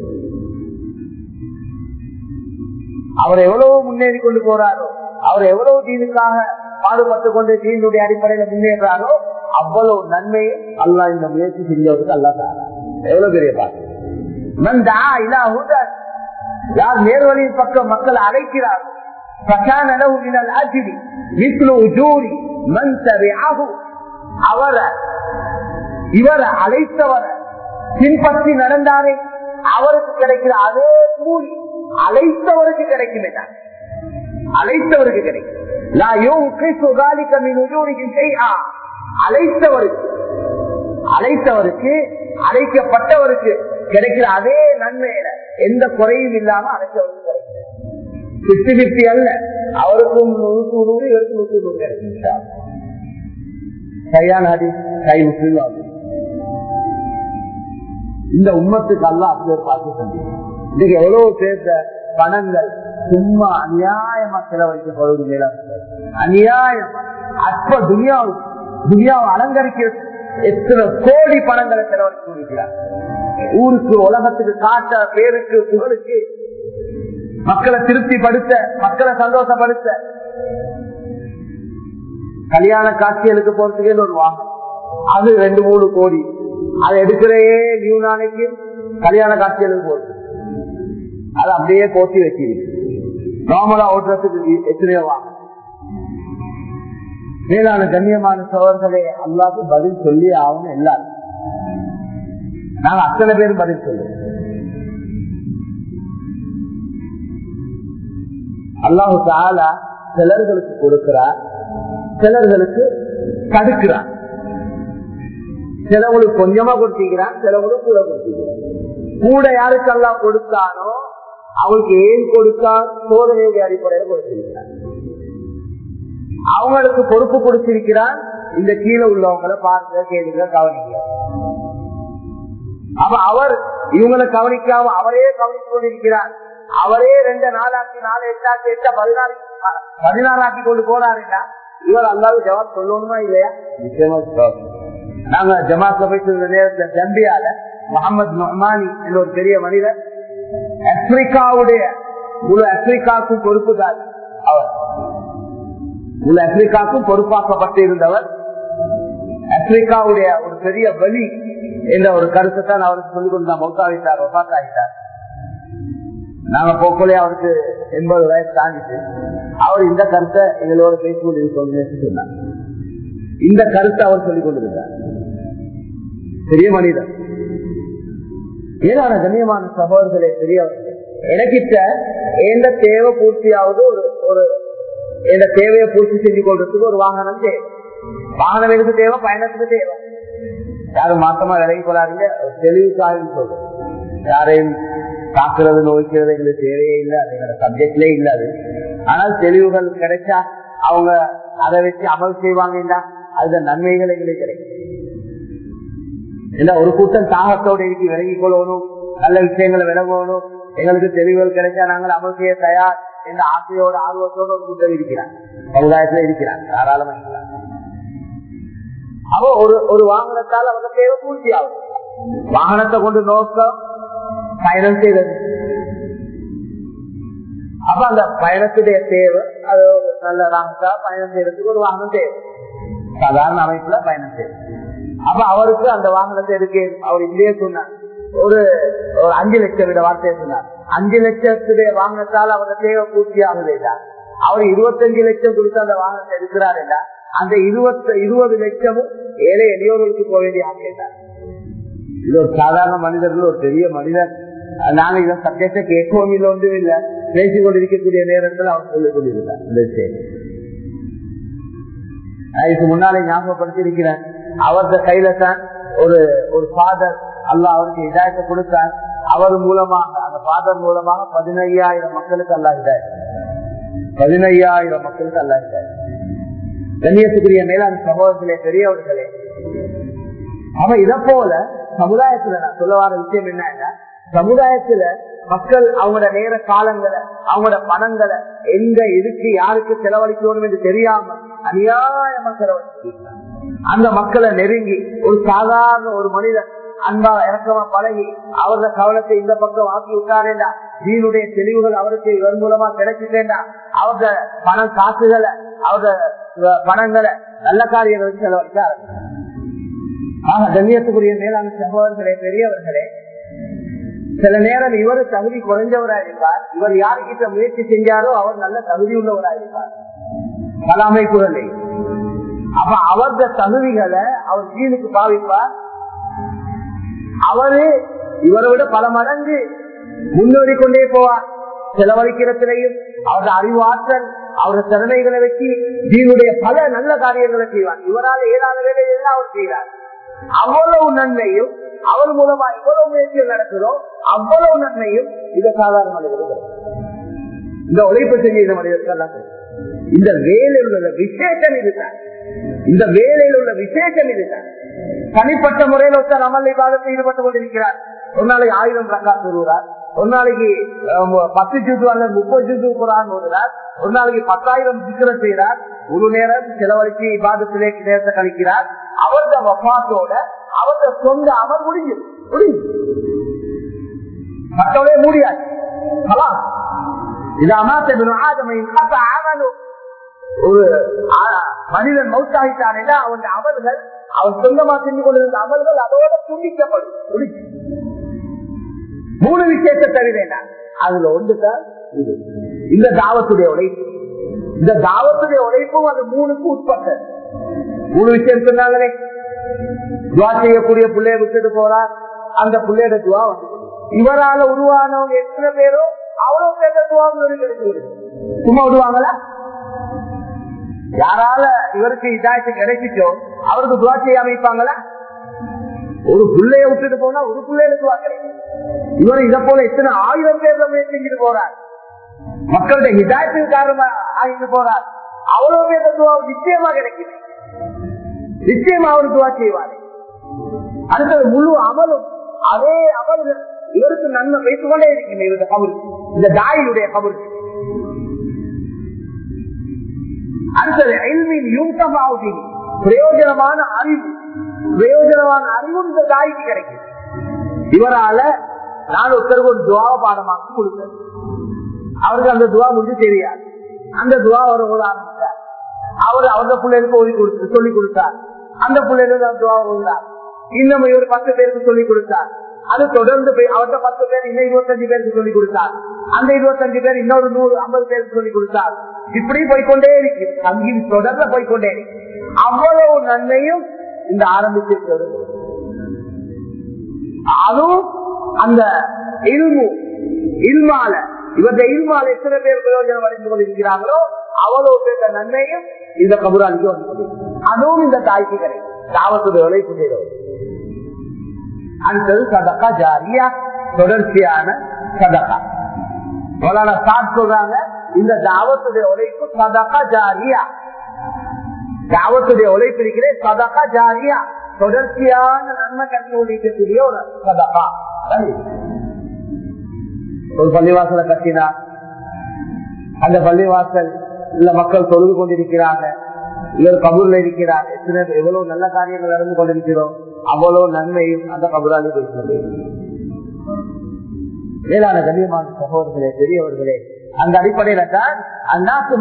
அவர் எவ்வளவு முன்னேறி கொண்டு போறாரோ அவர் எவ்வளவு தீனுக்காக பாடுபட்டு கொண்டு தீனுடைய அடிப்படையில முன்னேறாரோ அவ்வளவு நன்மை அல்லா இந்த முயற்சி செஞ்சவருக்கு அல்லா தாரா எவ்வளவு பெரிய பாட்டு மந்தா இலா ஹுதன் யார் நேர்வழியின் பக்கம் மக்களை அழைக்கிறார் فكان له من الاجر مثل اجور من تبعه அவரை இவரை அழைத்தவரை பின்பற்றி நடந்தாரே அவருக்கு கிடைக்கிற அதே கூலி அழைத்தவருக்கு கிடைக்கும் என்றார். அழைத்தவருக்கு கிடைக்கும் லா யூகிசு ذلك من وجوههم شيئا. அழைத்தவருக்கு அழைத்தவருக்கு அழைக்கப்பட்டவருக்கு கிடைக்கிற அதே நன்மையில எந்த குறையும் இல்லாம அழைத்தவருக்கு கிடைக்கும் பிப்டி பிப்டி அல்ல அவருக்கும் நூற்று நூறு இவருக்கும் நூற்று நூறு கிடைக்கும் சரியான அடி கை முஸ்லீம் இந்த உம்மத்துக்கு அல்ல அப்படியே பார்த்து சந்திக்கும் இன்னைக்கு எவ்வளவு பேச பணங்கள் சும்மா அநியாயமா செலவழிக்கப்படுவது மேல அநியாயமா அற்ப துனியாவுக்கு துனியாவை அலங்கரிக்கிறது எத்தனை கோடி பணங்களை செலவழித்து கொண்டிருக்கிறார் ஊருக்கு உலகத்துக்கு காட்ட பேருக்கு புகழுக்கு மக்களை திருப்திப்படுத்த மக்களை சந்தோஷப்படுத்த கல்யாண காட்சிகளுக்கு போறதுக்கே ஒரு வாகனம் அது ரெண்டு மூணு கோடி அதை எடுக்கிறே நியூ நாளைக்கு கல்யாண காட்சிகளுக்கு போகுது அது அப்படியே போட்டி வச்சிருக்கு நார்மலா ஓட்டுறதுக்கு எத்தனையோ வாகனம் மேலான கண்ணியமான சோழர்களே அல்லாக்கு பதில் சொல்லி ஆகணும் எல்லாரும் நாங்க அத்தனை பேரும் பதில் சொல்லுவோம் அல்லாஹு தாலா சிலர்களுக்கு கொடுக்கிறார் சிலர்களுக்கு தடுக்கிறார் சிலவங்களுக்கு கொஞ்சமா கொடுத்திருக்கிறான் சிலவங்களுக்கு கூட கொடுத்திருக்கிறான் கூட யாருக்கு எல்லாம் கொடுத்தானோ அவங்களுக்கு ஏன் கொடுத்தான் சோதனையுடைய அடிப்படையில் கொடுத்திருக்கிறான் அவங்களுக்கு பொறுப்பு கொடுத்திருக்கிறான் இந்த கீழே உள்ளவங்களை பார்க்க கேளுங்க கவனிக்க அப்ப அவர் இவங்களை கவனிக்காம அவரே கவனித்துக் கொண்டிருக்கிறார் அவரே ரெண்டு நாளாக்கி நாலு எட்டாக்கி எட்ட பதினாறு பதினாறாக்கி கொண்டு போறாருன்னா இவர் அல்லாவது ஜவாப் சொல்லணுமா இல்லையா நிச்சயமா ஜவாப். நாங்க ஜமாத்ல போயிட்டு இருந்த நேரத்துல ஜம்பியால முகமது நொஹ்மானி என்ற ஒரு பெரிய மனிதர் ஆப்பிரிக்காவுடைய முழு ஆப்பிரிக்காவுக்கும் பொறுப்புதார் அவர் முழு ஆப்பிரிக்காவுக்கும் பொறுப்பாக்கப்பட்டு இருந்தவர் ஆப்பிரிக்காவுடைய ஒரு பெரிய வலி என்ற ஒரு கருத்தை தான் அவருக்கு சொல்லிக் கொண்டு நான் மௌத்தாவிட்டார் ஒப்பாத்தாகிட்டார் நாங்க போக்கோலே அவருக்கு எண்பது வயசு தாண்டிட்டு அவர் இந்த கருத்தை எங்களோட பேசிக்கொண்டிருக்கோம்னு சொன்னார் இந்த கருத்தை அவர் சொல்லிக் கொண்டிருந்தார் பெரிய மனிதர் ஏதான கண்ணியமான சகோதரர்களே பெரியவர்களே எனக்கிட்ட எந்த தேவை பூர்த்தியாவது ஒரு ஒரு எந்த தேவையை பூர்த்தி செஞ்சு கொள்றதுக்கு ஒரு வாகனம் தேவை வாகனம் எதுக்கு தேவை பயணத்துக்கு தேவை யாரும் மாசமா விலகி கொள்ளாதீங்க ஒரு தெளிவுக்காக சொல்றோம் யாரையும் தாக்குறது நோய்க்கிறது எங்களுக்கு தேவையே இல்லை அது எங்களோட சப்ஜெக்ட்லே இல்லை அது ஆனால் தெளிவுகள் கிடைச்சா அவங்க அதை வச்சு அமல் செய்வாங்கன்னா அதுல நன்மைகள் எங்களுக்கு கிடைக்கும் இல்ல ஒரு கூட்டம் தாகத்தோடு இருக்கு விலகி கொள்ளணும் நல்ல விஷயங்களை விலகணும் எங்களுக்கு தெளிவுகள் கிடைச்சா நாங்கள் அமல் செய்ய தயார் என்ற ஆசையோட ஆர்வத்தோடு ஒரு கூட்டம் இருக்கிறார் சமுதாயத்துல இருக்கிறார் தாராளமா இருக்கிறார் அவ ஒரு ஒரு வாகனத்தால் அவங்க தேவை பூர்த்தி ஆகும் வாகனத்தை கொண்டு நோக்கம் பயணம் செய்வது அப்ப அந்த பயணத்துடைய தேவை அது ஒரு நல்ல ராங்கா பயணம் செய்யறதுக்கு ஒரு வாகனம் தேவை சாதாரண அமைப்புல பயணம் செய்யும் அப்ப அவருக்கு அந்த வாகனத்தை இருக்கு அவர் இல்லையே சொன்னார் ஒரு ஒரு அஞ்சு லட்சம் விட வார்த்தையை சொன்னார் அஞ்சு லட்சத்துடைய வாகனத்தால் அவருக்கு தேவை பூர்த்தி ஆகுது அவர் இருபத்தஞ்சு லட்சம் கொடுத்து அந்த வாகனத்தை எடுக்கிறார் என்றா அந்த இருபத்தி இருபது லட்சமும் ஏழை எளியோர்களுக்கு போக வேண்டிய ஆசைதான் இது ஒரு சாதாரண மனிதர்கள் ஒரு பெரிய மனிதர் நாங்க இதை சப்ஜெக்ட கேட்கவும் இல்லை ஒன்றும் இல்லை பேசிக் கொண்டிருக்கக்கூடிய நேரத்தில் அவர் சொல்லிக் கொண்டிருந்தார் இந்த செய்தி இதுக்கு முன்னாலே ஞாபகப்படுத்தி இருக்கிறேன் அவரது கையில தான் ஒரு ஒரு ஃபாதர் அல்ல அவருக்கு இதாயத்தை கொடுத்தார் அவர் மூலமாக அந்த ஃபாதர் மூலமாக பதினையாயிரம் மக்களுக்கு அல்லா இதாயத்து பதினையாயிரம் மக்களுக்கு அல்லா இதாயத்து கண்ணியத்துக்குரிய மேலாண் சமூகத்திலே பெரியவர்களே அவன் இதை போல சமுதாயத்துல நான் சொல்ல வர விஷயம் என்ன சமுதாயத்துல மக்கள் அவங்களோட நேர காலங்களை அவங்களோட பணங்களை எங்க இருக்கு யாருக்கு செலவழிக்கணும் என்று தெரியாம அநியாயமா செலவழிச்சு அந்த மக்களை நெருங்கி ஒரு சாதாரண ஒரு மனிதன் அன்பா இறக்கமா பழகி அவரது கவனத்தை இந்த பக்கம் ஆக்கி விட்டாரேண்டா வீணுடைய தெளிவுகள் அவருக்கு இவர் மூலமா கிடைச்சிட்டேண்டா அவங்க பணம் காசுகளை அவங்க பணங்களை நல்ல காரியங்களுக்கு செலவழிக்க ஆக கண்ணியத்துக்குரிய மேலான சகோதரர்களே பெரியவர்களே சில நேரம் இவர் தகுதி குறைஞ்சவராக இருப்பார் இவர் யாருக்கிட்ட முயற்சி செஞ்சாரோ அவர் நல்ல தகுதி உள்ளவராக இருப்பார் பல அமைப்புகளை அப்ப அவரது தகுதிகளை அவர் கீழுக்கு பாவிப்பார் அவரு இவரை விட பல மடங்கு முன்னேறி கொண்டே போவார் செலவழிக்கிறத்திலையும் அவரது அறிவாற்றல் அவரது திறமைகளை வச்சு தீனுடைய பல நல்ல காரியங்களை செய்வார் இவரால் ஏதான வேலைகள் அவர் செய்கிறார் அவ்வளவு நன்மையும் அவர் மூலமா எவ்வளவு முயற்சிகள் நடக்குதோ அவ்வளவு நன்மையும் இது சாதாரண மனிதர்கள் இந்த உழைப்பு செஞ்ச மனிதர்கள் இந்த வேலையில் உள்ள விசேஷம் இதுதான் இந்த வேலையில் உள்ள விசேஷம் இதுதான் தனிப்பட்ட முறையில் ஒருத்தர் அமல் விவாதத்தில் ஈடுபட்டு கொண்டிருக்கிறார் ஒரு நாளைக்கு ஆயிரம் ரக்கா கூறுகிறார் ஒரு நாளைக்கு பத்து ஜூது அல்லது முப்பது ஜூது குரான் ஓடுறார் ஒரு நாளைக்கு பத்தாயிரம் சிக்கரம் செய்கிறார் ஒரு நேரம் செலவழித்து விவாதத்திலே நேரத்தை கழிக்கிறார் அவரது வபாத்தோட அவரது சொந்த அமல் முடிஞ்சு முடிஞ்சு மற்றவரே முடியாது இது அமாத்த ஆதமையின் அமலும் ஒரு மனிதன் மௌத்தாகிட்டான் அவன் அமல்கள் அவன் சொந்தமா செஞ்சு கொண்டிருந்த அமல்கள் அதோட துண்டிக்கப்படும் முடிச்சு மூணு விஷயத்தை தவிர அதுல ஒன்றுதான் இது இந்த தாவத்துடைய உழைப்பு இந்த தாவத்துடைய உழைப்பும் அது மூணுக்கு உட்பட்டது மூணு விஷயம் சொன்னாங்களே துவா செய்யக்கூடிய பிள்ளைய விட்டுட்டு போறார் அந்த பிள்ளையோட துவா வந்து இவரால உருவானவங்க எத்தனை பேரோ அவ்வளவு பேர் துவா கிடைச்சு சும்மா விடுவாங்களா யாரால இவருக்கு இதாயத்து கிடைச்சிச்சோ அவருக்கு துவா செய்ய அமைப்பாங்களா ஒரு பிள்ளைய விட்டுட்டு போனா ஒரு பிள்ளைய துவா கிடைக்கும் இவர் இதை போல எத்தனை ஆயிரம் பேர்ல முயற்சி செஞ்சுட்டு போறார் மக்களுடைய ஹிதாயத்துக்கு காரணமா ஆகிட்டு போறார் அவ்வளவு பேர் துவா நிச்சயமா கிடைக்குது நிச்சயமா அவர் துவா செய்வார் அடுத்தது முழு அமலும் அதே அமல்கள் இவருக்கு நன்மை வைத்துக் கொண்டே இருக்கிறது இவருடைய கபுல் இந்த தாயினுடைய கபுல் அடுத்தது எல்மின் யூட்டமாவது பிரயோஜனமான அறிவு பிரயோஜனமான அறிவும் இந்த தாய்க்கு கிடைக்கும் இவரால நான் ஒருத்தருக்கு ஒரு துவா பாடமாக்கி கொடுத்தேன் அவருக்கு அந்த துவா முடிஞ்சு தெரியாது அந்த துவா அவர் ஓத ஆரம்பித்தார் அவர் அவரது பிள்ளைகளுக்கு ஓதி கொடுத்து சொல்லி கொடுத்தார் அந்த பிள்ளைகளுக்கு அந்த துவா ஓதுறார் இன்னும் இவர் பத்து பேருக்கு சொல்லி கொடுத்தார் அது தொடர்ந்து போய் அவர்கிட்ட பத்து பேர் இன்னும் இருபத்தஞ்சு பேருக்கு சொல்லி கொடுத்தார் அந்த இருபத்தஞ்சு பேர் இன்னொரு நூறு ஐம்பது பேருக்கு சொல்லி கொடுத்தார் இப்படி போய்கொண்டே இருக்கு சங்கின் தொடர்ந்து போய்கொண்டே இருக்கு அவ்வளவு நன்மையும் இந்த ஆரம்பிச்சிருக்கிறது அதுவும் அந்த இல்மு இல்மால இவருடைய இல்மால எத்தனை பேர் பிரயோஜனம் அடைந்து கொண்டிருக்கிறாங்களோ அவ்வளவு பேர் நன்மையும் இந்த கபுராலிக்கு வந்து கொண்டிருக்கிறது அதுவும் இந்த தாய்க்கு கிடைக்கும் தாவத்துடைய உழைப்பு செய்தவர் அடுத்தது சதக்கா ஜாரியா தொடர்ச்சியான சதக்கா மௌலானா சாட் சொல்றாங்க இந்த தாவத்துடைய உழைப்பு சதக்கா ஜாரியா தாவத்துடைய உழைப்பு இருக்கிற சதக்கா ஜாரியா தொடர்ச்சியான நன்மை கட்டி ஒழிக்கக்கூடிய ஒரு சதக்கா ஒரு பள்ளிவாசலை கட்டினா அந்த பள்ளிவாசல் இல்ல மக்கள் தொழுது கொண்டிருக்கிறாங்க இவர் கபூர்ல இருக்கிறார் எத்தனை எவ்வளவு நல்ல காரியங்கள் நடந்து கொண்டிருக்கிறோம் அவ்வளவு நன்மையும் அந்த கபூராலி பேசுகிறது மேலான கண்ணியமான சகோதரர்களே பெரியவர்களே அந்த அடிப்படையில தான் அந்நாட்டு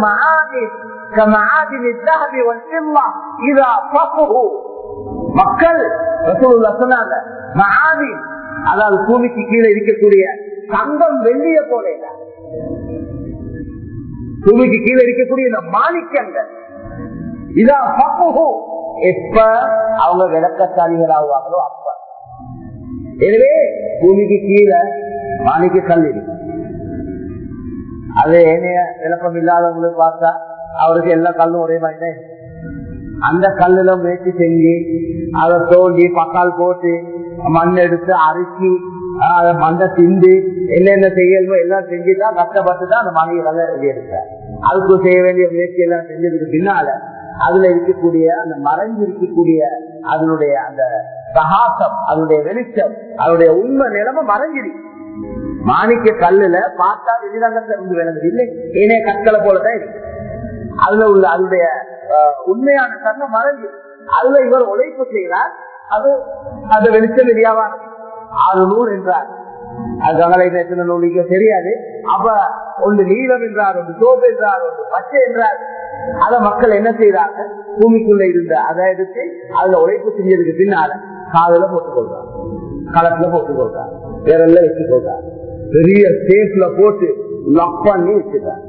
மக்கள் சொன்னாங்க அதாவது பூமிக்கு கீழே இருக்கக்கூடிய தங்கம் வெள்ளிய போல பூமிக்கு கீழே இருக்கக்கூடிய இந்த மாணிக்கங்கள் இதா பக்குஹு எப்ப அவங்க விளக்கசாலிகளாகுவாங்களோ அப்ப எனவே பூமிக்கு கீழே மாணிக்க கல் இருக்கு அது ஏனைய விளக்கம் இல்லாதவங்களுக்கு பார்த்தா அவருக்கு எல்லா கல்லும் ஒரே மாதிரி தான் இருக்கு. அந்த கல்லுல முயற்சி செஞ்சு அதை தோண்டி பக்கால் போட்டு மண் எடுத்து அரிசி அதை மண்ணை திண்டு என்னென்ன செய்யணுமோ எல்லாம் செஞ்சுதான் கஷ்டப்பட்டு தான் அந்த மனைவி கல்லை வெளியெடுத்தார் அதுக்கு செய்ய வேண்டிய முயற்சி எல்லாம் செஞ்சதுக்கு பின்னால அதுல இருக்கக்கூடிய அந்த மறைஞ்சு இருக்கக்கூடிய அதனுடைய அந்த பிரகாசம் அதனுடைய வெளிச்சம் அதனுடைய உண்மை நிலைமை மறைஞ்சிருக்கு மாணிக்க கல்லுல பார்த்தா வெளிரங்கத்துல இருந்து விளங்குது இல்லை ஏனைய கற்களை போலதான் இருக்கு அதுல உள்ள அதனுடைய அஹ், உண்மையான தன்மை மறைஞ்சு அதுல இவர் உழைப்பு செய்கிறார் அது அந்த வெளிச்சம் வெளியாவான ஆறு நூல் என்றார் அது கங்கலை பேசின நூலிக்க தெரியாது அப்ப ஒன்று நீளம் என்றார் ஒன்று சோப்பு என்றார் ஒன்று பச்சை என்றார் அத மக்கள் என்ன செய்யறாங்க பூமிக்குள்ள இருந்த அதை எடுத்து அதுல உழைப்பு செஞ்சதுக்கு பின்னால காதல போட்டுக் கொள்றாங்க களத்துல போட்டுக் கொள்றாங்க வேறெல்லாம் வச்சு கொள்றாங்க பெரிய சேஃப்ல போட்டு லாக் பண்ணி வச்சுட்டாங்க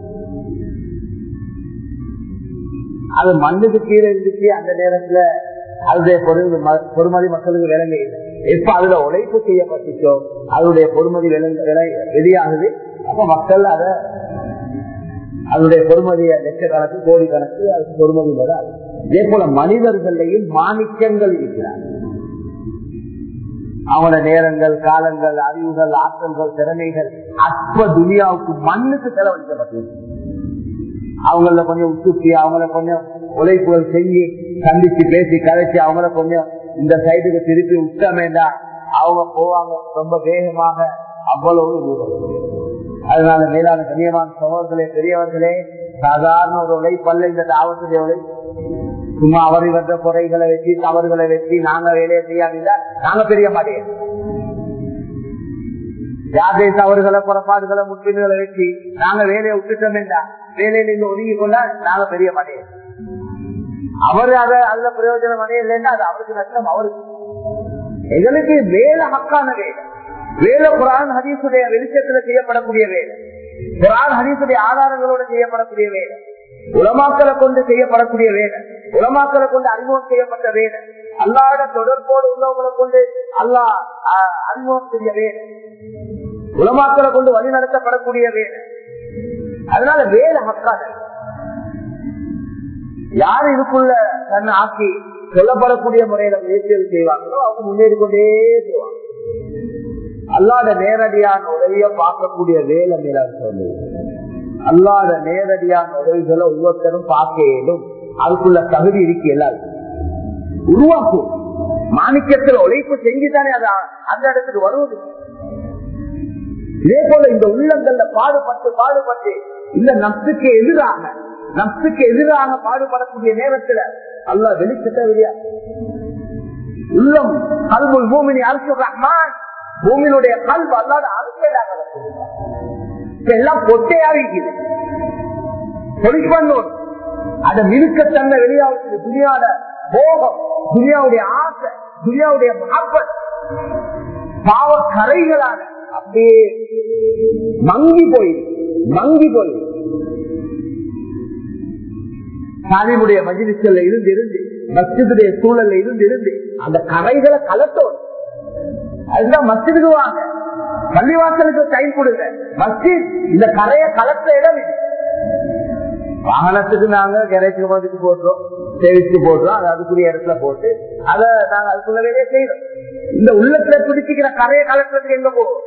அது மண்ணுக்கு கீழே இருந்துச்சு அந்த நேரத்துல அதனுடைய பொருள் ம- பொறுமதி மக்களுக்கு விளங்க இல்லை எப்ப அதுல உழைப்பு செய்யப்பட்டுச்சோ அதனுடைய பொறுமதி விளங்க- விளை- வெளியாகுது அப்ப மக்கள் அத அதனுடைய பொறுமதிய லட்சக்கணக்கு கோடி கணக்கு அதுக்கு பொறுமதி வராது இதே போல மனிதர்களையும் மாணிக்கங்கள் இருக்கிறார் அவங்களோட நேரங்கள் காலங்கள் அறிவுகள் ஆற்றல்கள் திறமைகள் அற்ப துனியாவுக்கு மண்ணுக்கு செலவழிக்கப்பட்டிருக்கு அவங்கள கொஞ்சம் உத்துப்பி அவங்கள கொஞ்சம் உழைப்புகள் செஞ்சு சந்திச்சு பேசி கதைச்சு அவங்கள கொஞ்சம் இந்த சைடுக்கு திருப்பி விட்டமேண்டா அவங்க போவாங்க ரொம்ப வேகமாக அவ்வளவு தூரம். அதனால மேலான கண்ணியமான சகோதரர்களே பெரியவர்களே சாதாரண ஒரு உழைப்பல்ல இந்த தாவத்துடைய உழைப்பு சும்மா அவர் இவற்ற குறைகளை வச்சு தவறுகளை வச்சு நாங்க வேலையை செய்யாம நாங்க பெரிய மாட்டேன் யாருடைய தவறுகளை புறப்பாடுகளை முன்பின்களை வச்சு நாங்க வேலையை விட்டுட்டோம் என்றா வேலையில இருந்து ஒதுங்கி கொண்டா நாங்க பெரிய மடையன் அவரு அத அதுல பிரயோஜனம் அடையலைன்னா அது அவருக்கு நஷ்டம் அவருக்கு எங்களுக்கு வேலை ஹக்கான வேலை வேலை குரான் ஹதீசுடைய வெளிச்சத்துல செய்யப்படக்கூடிய வேலை குரான் ஹதீசுடைய ஆதாரங்களோடு செய்யப்படக்கூடிய வேலை உலமாக்களை கொண்டு செய்யப்படக்கூடிய வேலை உலமாக்களை கொண்டு அறிமுகம் செய்யப்பட்ட வேலை அல்லாட தொடர்போடு உள்ளவங்களை கொண்டு அல்லாஹ் ஆஹ், அறிமுகம் செய்ய வேலை உலமாக்களை கொண்டு வழி நடத்தப்படக்கூடிய வேலை அதனால வேலை ஹக்கான யார் இதுக்குள்ள தன்னை ஆக்கி சொல்லப்படக்கூடிய முறையில முயற்சிகள் செய்வாங்களோ அவங்க முன்னேறி கொண்டே போவாங்க அல்லாத நேரடியான உதவிய பார்க்கக்கூடிய வேலை மேல சொல்லு அல்லாத நேரடியான உதவிகளை ஒவ்வொருத்தரும் பார்க்க இயலும் அதுக்குள்ள தகுதி இருக்கு எல்லாருக்கும் உருவாக்கும் மாணிக்கத்தில் உழைப்பு செஞ்சுதானே அது அந்த இடத்துக்கு வருவது இதே போல இந்த உள்ளங்கள்ல பாடுபட்டு பாடுபட்டு இந்த நப்சுக்கு எதிராக நப்சுக்கு எதிராக பாடுபடக்கூடிய நேரத்துல அல்ல வெளிச்சட்ட வெளியா உள்ளம் கல்புல் பூமினி அரசு ரஹ்மான் பூமியினுடைய கல்வி அல்லாத அரசியலாக எல்லாம் பொட்டையா இருக்குது தொழில் பண்ணோம் அத மினுக்கத்தன்மை வெளியாவது துணியாட போகம் துனியாவுடைய ஆசை துனியாவுடைய மகப்பத் பாவ கரைகளாக அப்படியே மங்கி போயிருக்கு மங்கி போயிருக்கு சாலிமுடைய மஜிலிசல்ல இருந்து இருந்து மஸ்ஜிதுடைய சூழல்ல இருந்து இருந்து அந்த கரைகளை கலட்டோம் அதுதான் மஸ்ஜிதுக்கு வாங்க பள்ளிவாசலுக்கு டைம் கொடுங்க மஸ்ஜித் இந்த கரையை கலட்ட இடம் இது வாகனத்துக்கு நாங்க கரைக்கு வந்துட்டு போட்டோம் சேவிச்சு போட்டோம் அது அதுக்குரிய இடத்துல போட்டு அதை நாங்க அதுக்குள்ள வேலையை செய்யறோம் இந்த உள்ளத்துல துடிச்சிக்கிற கரையை கலட்டுறதுக்கு எங்க போவோம்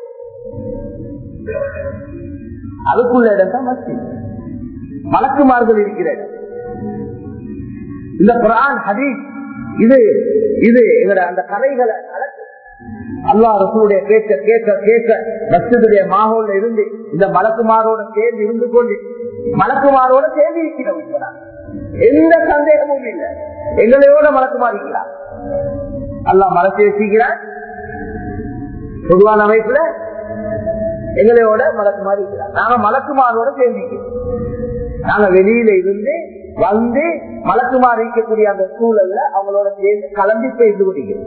அதுக்குள்ள இடம் தான் மஸ்ஜித் மலக்குமார்கள் இருக்கிற இடம் இந்த குரான் ஹதீஸ் இது இது எங்கட அந்த கதைகளை கலக்கு அல்லா ரசூடைய பேச்ச கேட்க கேட்க மஸ்ஜிதுடைய மாகோல்ல இருந்து இந்த மலக்குமாரோட சேர்ந்து இருந்து கொண்டு மலக்குமாரோட சேர்ந்து இருக்கிறவங்க எந்த சந்தேகமும் இல்லை எங்களையோட மலக்குமாறிக்கிறார் அல்லா மலத்தை வச்சுக்கிறார் பொதுவான அமைப்புல எங்களையோட மலக்குமாரி இருக்கிறார் நாங்க மலக்குமாரோட சேர்ந்திக்கிறோம் நாங்க வெளியில இருந்து வந்து மலக்குமார் இருக்கக்கூடிய அந்த சூழல்ல அவங்களோட சேர்ந்து கலந்து செய்து கொண்டிருக்கிறோம்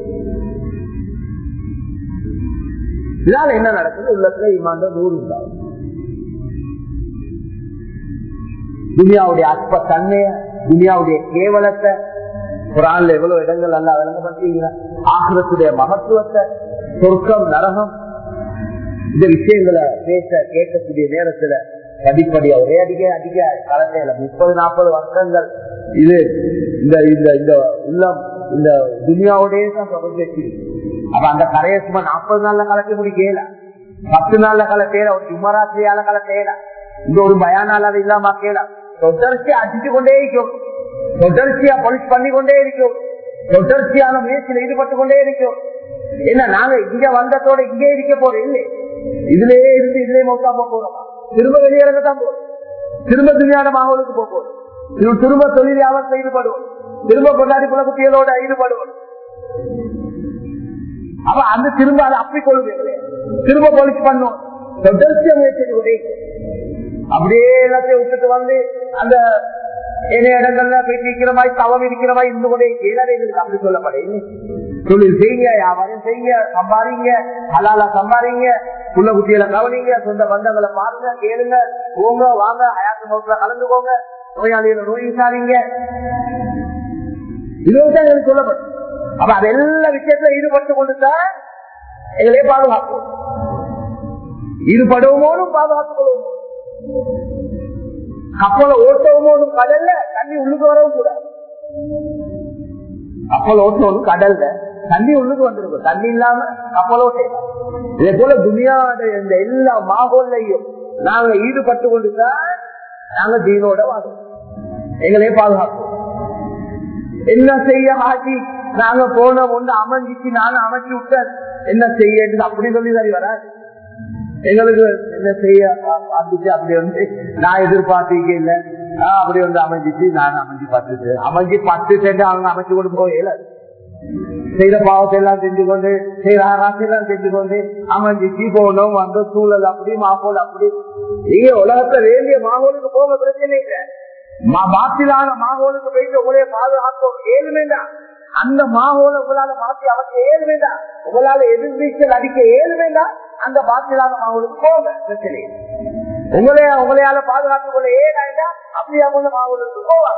இதனால என்ன நடக்குது உள்ளத்துல இமாண்ட நூறு உண்டாகும் துனியாவுடைய அற்ப தன்மைய துனியாவுடைய கேவலத்தை குரான்ல எவ்வளவு இடங்கள் எல்லாம் விளங்கப்படுத்தீங்க ஆகிரத்துடைய மகத்துவத்தை சொர்க்கம் நரகம் இந்த விஷயங்களை பேச கேட்கக்கூடிய நேரத்துல படிப்படியா ஒரே அடிக்க அடிக்க கலந்தையில முப்பது நாற்பது வருஷங்கள் இது இந்த இந்த இந்த உள்ளம் இந்த துனியாவோடய தான் தொடர்ந்து வச்சிருக்கு அப்ப அந்த கரையை சும்மா நாற்பது நாள்ல கலக்க முடியல பத்து நாள்ல கலக்கையில ஒரு ஜும்மராத்திரியால கலக்கையில இந்த ஒரு பயானால அது இல்லாம கேலாம் தொடர்ச்சியா அடிச்சு கொண்டே இருக்கும் தொடர்ச்சியா பொலிஸ் பண்ணி கொண்டே இருக்கும் தொடர்ச்சியான முயற்சியில் ஈடுபட்டு கொண்டே இருக்கும் என்ன நாங்க இங்க வந்ததோட இங்கே இருக்க போறோம் இல்லை இதுலயே இருந்து இதுலயே மௌக்காம போறோம் திரும்ப வெளியிறங்க தான் போறோம் திரும்ப துணியான மாகோலுக்கு போக போறோம் திரு- திரும்ப தொழில் வியாபாரத்தில் ஈடுபடுவோம் திரும்ப கொண்டாடி குலகுட்டிகளோட ஈடுபடுவோம் அப்ப அந்த திரும்ப அதை அப்படி கொள்வது திரும்ப பொலிஸ் பண்ணும் தொடர்ச்சியா முயற்சி கொண்டே இருக்கும். அப்படியே எல்லாத்தையும் விட்டுட்டு வந்து அந்த ஏனைய இடங்கள்ல போய் நிக்கிற மாதிரி தவம் இருக்கிற மாதிரி இருந்து கொண்டே ஏதாவது எங்களுக்கு அப்படி சொல்லப்படையே தொழில் செய்யுங்க வியாபாரம் செய்யுங்க சம்பாதிங்க ஹலாலா சம்பாதிங்க புள்ள குட்டிகளை கவனிங்க சொந்த பந்தங்களை பாருங்க கேளுங்க போங்க வாங்க ஹயாத்து மௌத்துல கலந்துக்கோங்க நோயாளிகளை நோய் விசாரிங்க இதுதான் எனக்கு சொல்லப்படும் அப்ப அது எல்லா விஷயத்துல ஈடுபட்டு கொண்டுதான் எங்களே பாதுகாப்போம் ஈடுபடுவோமோனும் பாதுகாத்துக் கொள்வோம் கப்பலை ஓட்டவும் கடல்ல தண்ணி உள்ளுக்கு வரவும் கூடாது கப்பல் ஓட்டணும் கடல்ல தண்ணி உள்ளுக்கு வந்திருக்கும் தண்ணி இல்லாம கப்பல் ஓட்டே இதே போல துனியாட இந்த எல்லா மாகோல்லையும் நாங்க ஈடுபட்டு கொண்டுதான் நாங்க தீனோட வாழும் எங்களே பாதுகாப்போம் என்ன செய்ய ஹாஜி நாங்க போன ஒண்ணு அமைஞ்சிச்சு நானும் அமைச்சு விட்டேன் என்ன செய்ய அப்படி சொல்லி சரி வராது எங்களுக்கு என்ன செய்ய பார்த்துச்சு அப்படி வந்து நான் எதிர்பார்த்தீங்க இல்ல ஆஹ் அப்படி வந்து அமைஞ்சிச்சு நான் அமைஞ்சு பார்த்துட்டு அமைஞ்சு பத்து சென்று அவங்க அமைச்சு கொண்டு போகல செய்த பாவத்தை எல்லாம் செஞ்சு கொண்டு செய்த ஆராய்ச்சி எல்லாம் செஞ்சு கொண்டு அமைஞ்சிச்சு போனோம் வந்த சூழல் அப்படி மாகோல் அப்படி நீங்க உலகத்தை வேண்டிய மாகோலுக்கு போக பிரச்சனை இல்லை மா- பாத்திலான மாகோலுக்கு போயிட்டு உங்களைய பாதுகாக்க ஏழு வேண்டாம் அந்த மாகோல உங்களால மாற்றி அமைக்க ஏழு வேண்டாம் உங்களால எதிர்நீச்சல் அடிக்க ஏழு வேண்டாம் அந்த பாத்திலான மாகோலுக்கு போங்க பிரச்சனை இல்லை. உங்களைய உங்களையால பாதுகாத்துக் கொள்ள ஏழாண்டா அப்படி அவங்க மாகோலுக்கு போவாங்க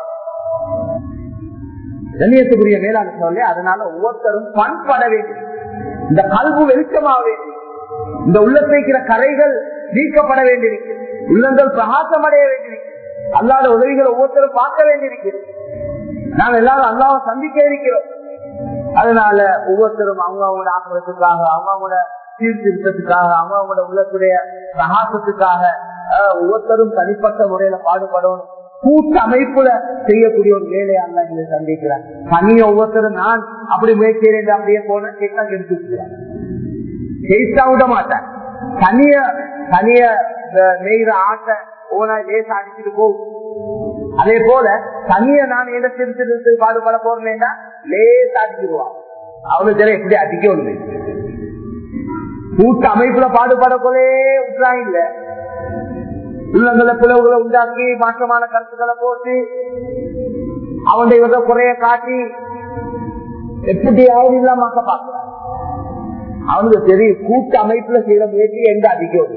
கண்ணியத்துக்குரிய மேலான சொல்லி அதனால ஒவ்வொருத்தரும் பண்பட வேண்டும் இந்த கல்வு வெளிச்சமாக வேண்டும் இந்த உள்ளத்தை இருக்கிற கரைகள் நீக்கப்பட வேண்டியிருக்கு உள்ளங்கள் பிரகாசம் அடைய வேண்டியிருக்கு அல்லாத உதவிகளை ஒவ்வொருத்தரும் பார்க்க வேண்டியிருக்கிறது நாங்கள் எல்லாரும் அல்லாவை சந்திக்க இருக்கிறோம் அதனால ஒவ்வொருத்தரும் அவங்க அவங்களோட ஆக்கிரத்துக்காக அவங்க அவங்களோட சீர்திருத்தத்துக்காக அவங்க அவங்களோட உள்ளத்துடைய பிரகாசத்துக்காக அஹ், ஒவ்வொருத்தரும் தனிப்பட்ட முறையில பாடுபடணும் கூட்டு அமைப்புல செய்யக்கூடிய ஒரு வேலையை அல்ல நீங்க சந்திக்கிறார் தனிய ஒவ்வொருத்தரும் நான் அப்படி முயற்சி அப்படியே போன கேட்டா எடுத்து ஜெயிச்சா விட மாட்டேன் தனிய தனிய அஹ், நெய்கிற ஆட்டை ஓனா லேசா அடிச்சுட்டு போகும் அதே போல தனிய நான் என்ன திருத்து பாடுபட போறேன்னா லேசா அடிச்சிருவான் அவனுக்கு தெரிய எப்படி அடிக்கணும் கூட்ட அமைப்புல பாடுபட போலே விட்டுறாங்க இல்ல உள்ளங்களை பிளவுகளை உண்டாக்கி மாற்றமான கருத்துக்களை போட்டு அவனுடைய வித குறைய காட்டி எப்படியாவது இல்லாம பாக்குறான் அவனுக்கு தெரியும் கூட்ட அமைப்புல செய்யற முயற்சி எங்க அடிக்கும்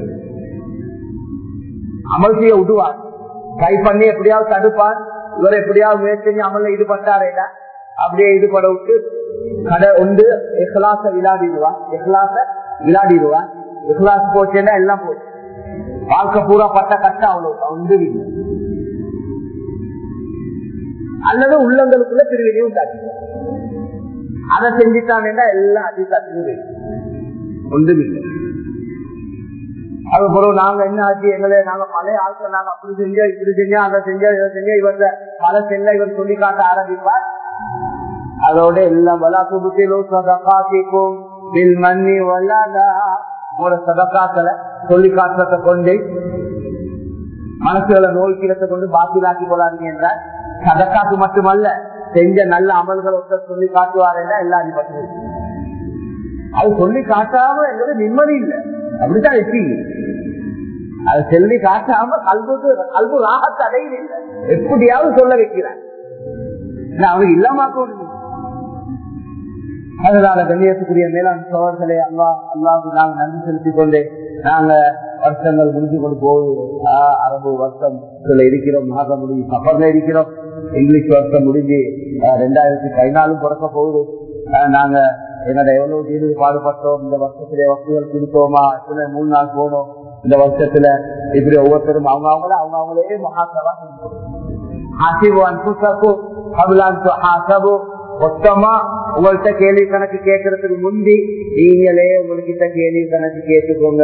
அமல் செய்ய விடுவார் ட்ரை பண்ணி எப்படியாவது தடுப்பார் இவர் எப்படியாவது முயற்சி செஞ்சு அமல்ல ஈடுபட்டாரேடா அப்படியே ஈடுபட விட்டு கடை உண்டு எஹ்லாச விளையாடிடுவான் எஹ்லாச விளையாடிடுவான் எஹ்லாஸ் போச்சுன்னா எல்லாம் போச்சு வாழ்க்கை பூரா பட்ட கஷ்டம் அவ்வளவு உண்டு இல்லை. அல்லது உள்ளங்களுக்குள்ள பிரிவினை உண்டாக்கி அதை செஞ்சுட்டானேன்னா எல்லாம் அதிகாரத்துக்கு ஒன்றுமில்லை அது பிறகு நாங்க என்ன ஆச்சு எங்களை நாங்க பழைய ஆட்கள் நாங்க அப்படி செஞ்சோம் இப்படி செஞ்சோம் அதை செஞ்சோம் இதை செஞ்சோம் இவர்த பல செல்ல இவர் சொல்லி காட்ட ஆரம்பிப்பார் அதோட எல்லாம் வலா துபுத்திலும் சதகாசிக்கும் பில் மண்ணி வல்லாதா உங்களோட சதக்காக்களை சொல்லி காட்டுறத கொண்டு மனசுகளை நோய்க்கிறத கொண்டு பாத்திலாக்கி கொள்ளாதீங்க என்றால் சதக்காக்கு மட்டுமல்ல செஞ்ச நல்ல அமல்களை ஒருத்தர் சொல்லி காட்டுவாருன்னா எல்லாரும் பற்றி அது சொல்லி காட்டாம எங்களுக்கு நிம்மதி இல்லை அப்படித்தான் வெற்றி அது சொல்லி காட்டாம கல்புக்கு கல்பு ராகத்தை அடையுது இல்லை எப்படியாவது சொல்ல வைக்கிறார் அவனுக்கு இல்லாம அதனால கண்ணியத்துக்குரிய மேலாண் சோழர்களே அல்லா அல்லாவுக்கு நாங்க நன்றி செலுத்திக் கொண்டே நாங்க வருஷங்கள் முடிஞ்சு கொண்டு போகுது ஆஹ், அரபு வருஷம் இருக்கிறோம் மாதம் முடிஞ்சு சஃபர்ல இருக்கிறோம் இங்கிலீஷ் வருஷம் முடிஞ்சு ஆஹ், ரெண்டாயிரத்தி பதினாலும் பிறக்க போகுது ஆஹ், நாங்க என்னோட எவ்வளவு தீர்வு பாடுபட்டோம் இந்த வருஷத்துல வசதிகள் கொடுத்தோமா எத்தனை மூணு நாள் போனோம் இந்த வருஷத்துல இப்படி ஒவ்வொருத்தரும் அவங்க அவங்கள அவங்க அவங்களே மகாசபா ஹாசிபு அன்புசப்பு கபுலான் ஹாசபு மொத்தமா உங்கள்கிட்ட கேள்வி கணக்கு கேட்கறதுக்கு முந்தி நீங்களே உங்ககிட்ட கேள்வி கணக்கு கேட்டுக்கோங்க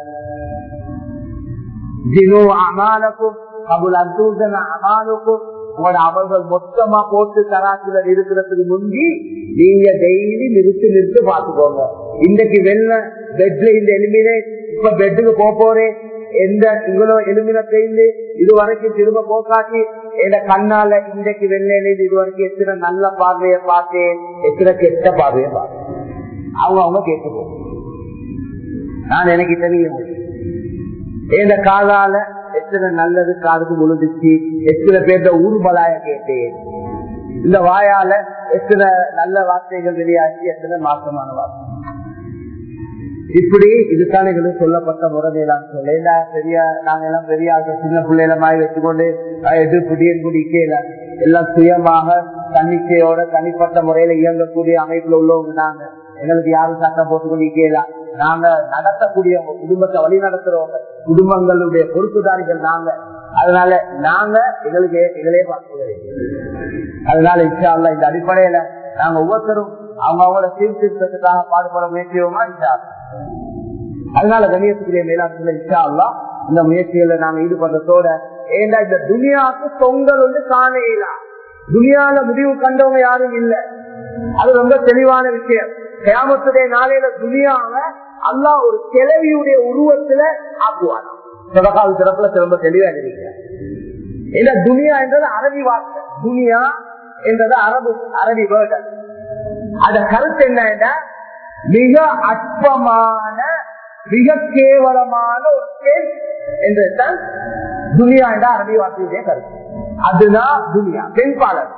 ஜினு அமானக்கும் கபுலான் தூசன அமானுக்கும் உங்களோட அமல்கள் மொத்தமா போட்டு தராசுல இருக்கிறதுக்கு முந்தி நீங்க டெய்லி நிறுத்தி நிறுத்தி பாத்துக்கோங்க இன்னைக்கு வெள்ள பெட்ல இந்த எலுமினே இப்ப பெட்டுக்கு போக போறேன் எந்த இவ்வளவு எலுமின பெய்ந்து இது வரைக்கும் திரும்ப போக்காட்டி என் கண்ணால இன்றைக்கு வெள்ளையில இது வரைக்கும் எத்தனை நல்ல பார்வையை பார்த்தேன் எத்தனை கெட்ட பார்வையை பார்த்தேன் அவங்க அவங்க கேட்டுக்கோ நான் எனக்கு தெரியும் என் காதால எத்தனை நல்லது காதுக்கு முழுந்துச்சு எத்தனை பேர்த்த ஊர்பலாய கேட்டேன் இந்த வாயால எத்தனை நல்ல வார்த்தைகள் வெளியாச்சு எத்தனை மாற்றமான வார்த்தை இப்படி இதுதான் எங்களுக்கு சொல்லப்பட்ட முறைமையிலாம் சொல்ல ஏண்டா பெரிய நாங்க எல்லாம் பெரிய ஆட்கள் சின்ன பிள்ளைல மாதிரி வச்சுக்கொண்டு எது புடியன் குடிக்கல எல்லாம் சுயமாக தன்னிச்சையோட தனிப்பட்ட முறையில இயங்கக்கூடிய அமைப்புல உள்ளவங்க நாங்க எங்களுக்கு யாரும் சட்டம் போட்டுக்கொண்டு நிக்கலாம் நாங்க நடத்தக்கூடியவங்க குடும்பத்தை வழி நடத்துறவங்க குடும்பங்களுடைய பொறுப்புதாரிகள் நாங்க அதனால நாங்க எங்களுக்கு எங்களே பார்க்க அதனால இன்ஷா அல்லாஹ் இந்த அடிப்படையில நாங்க ஒவ்வொருத்தரும் அவங்க அவங்களோட சீர்திருத்தத்துக்காக பாடுபட முயற்சியோமா இன்ஷா அல்லாஹ். அதனால கணியத்துக்குரிய மேலாண்மை இன்ஷா அல்லாஹ் இந்த முயற்சிகளை நாங்க ஈடுபடுறதோட ஏண்டா இந்த துனியாவுக்கு தொங்கல் வந்து காணையிலாம் துனியால முடிவு கண்டவங்க யாரும் இல்ல அது ரொம்ப தெளிவான விஷயம் கிராமத்துடைய நாளையில துனியாவ அல்லாஹ் ஒரு கிளவியுடைய உருவத்துல ஆக்குவாராம் தொடக்கால் சிறப்புல திரும்ப தெளிவா இருக்கிறார் இந்த துனியா என்றது அரபி வார்த்தை துனியா என்றது அரபு அரபி வேர்டு அத கருத்து என்ன மிக அற்பமான மிக கேவலமான ஒரு பெண் என்றுதான் துனியா என்ற அரபி வார்த்தையுடைய கருத்து அதுதான் துனியா பெண் பாலர்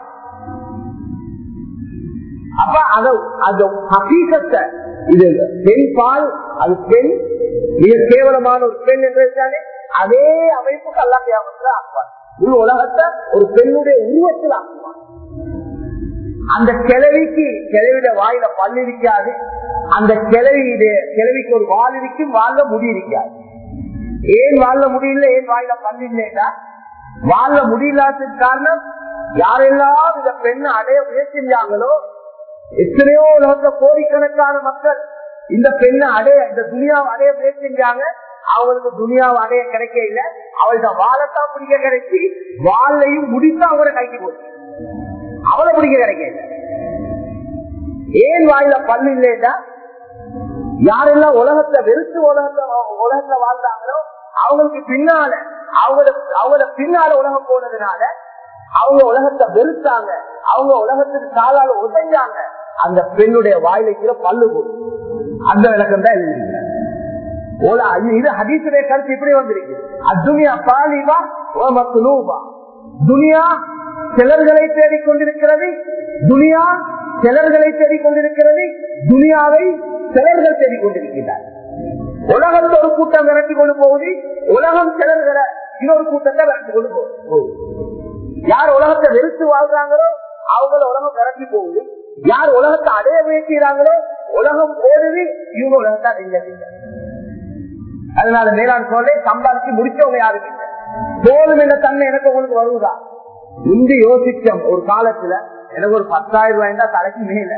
அப்ப அத அந்த ஹகீகத்தை இது பெண் பால் அது பெண் மிக கேவலமான ஒரு பெண் என்றாலே அதே அமைப்புக்கு அல்லா கியாமத்துல ஆக்குவார் முழு உலகத்தை ஒரு பெண்ணுடைய உருவத்தில் ஆக்குவார் அந்த கிழவிக்கு கிழவிட வாயில பல் இருக்காது அந்த கிழவியுடைய கிழவிக்கு ஒரு வால் இருக்கும் வாழ முடி இருக்காது ஏன் வாழ முடியல ஏன் வாயில பல் இல்லைன்னா வாழ முடியலாததுக்கு காரணம் யாரெல்லாம் இந்த பெண்ணை அடைய முயற்சி செஞ்சாங்களோ எத்தனையோ உலகத்துல கோடிக்கணக்கான மக்கள் இந்த பெண்ணை அடைய இந்த துணியாவை அடைய முயற்சி செஞ்சாங்க அவங்களுக்கு துணியாவை அடைய கிடைக்க இல்ல அவள்கிட்ட வாழத்தான் பிடிக்க கிடைச்சி வாழையும் முடித்து அவங்கள கைக்கு போச்சு அவளை பிடிக்க கிடைக்கல ஏன் வாயில பல்லு இல்லைன்னா யாரெல்லாம் உலகத்தை வெறுத்து உலகத்தை உலகத்துல வாழ்ந்தாங்களோ அவங்களுக்கு பின்னால அவங்களோட அவங்களோட பின்னால உலகம் போனதுனால அவங்க உலகத்தை வெறுத்தாங்க அவங்க உலகத்துக்கு காலால உடைஞ்சாங்க அந்த பெண்ணுடைய வாயில பல்லு போகும் அந்த விளக்கம் தான் எழுதிருக்கீங்க இது ஹதீசுடைய கருத்து இப்படி வந்திருக்கு அத்துனியா பாலிவா மத்துலூபா துனியா சிலர்களை தேடிக் கொண்டிருக்கிறது துனியா சிலர்களை தேடிக் கொண்டிருக்கிறது துனியாவை சிலர்கள் தேடிக் கொண்டிருக்கிறார் உலகத்தில் ஒரு கூட்டம் விரட்டி கொண்டு போகுது உலகம் சிலர்களை இன்னொரு கூட்டத்தை விரட்டி கொண்டு போகுது யார் உலகத்தை வெறுத்து வாழ்றாங்களோ அவங்கள உலகம் விரட்டி போகுது யார் உலகத்தை அடைய முயற்சிக்கிறாங்களோ உலகம் ஓடுது இவங்க உலகத்தை அடைஞ்சது அதனால மேலாண் சொல்ல சம்பாதிச்சு முடிச்சவங்க யாருக்கு இல்லை போதும் என்ற தன்மை எனக்கு உங்களுக்கு வருவதா இன்று யோசிச்சோம் ஒரு காலத்துல எனக்கு ஒரு பத்தாயிரம் ரூபாய் தான் தலைக்கு மேல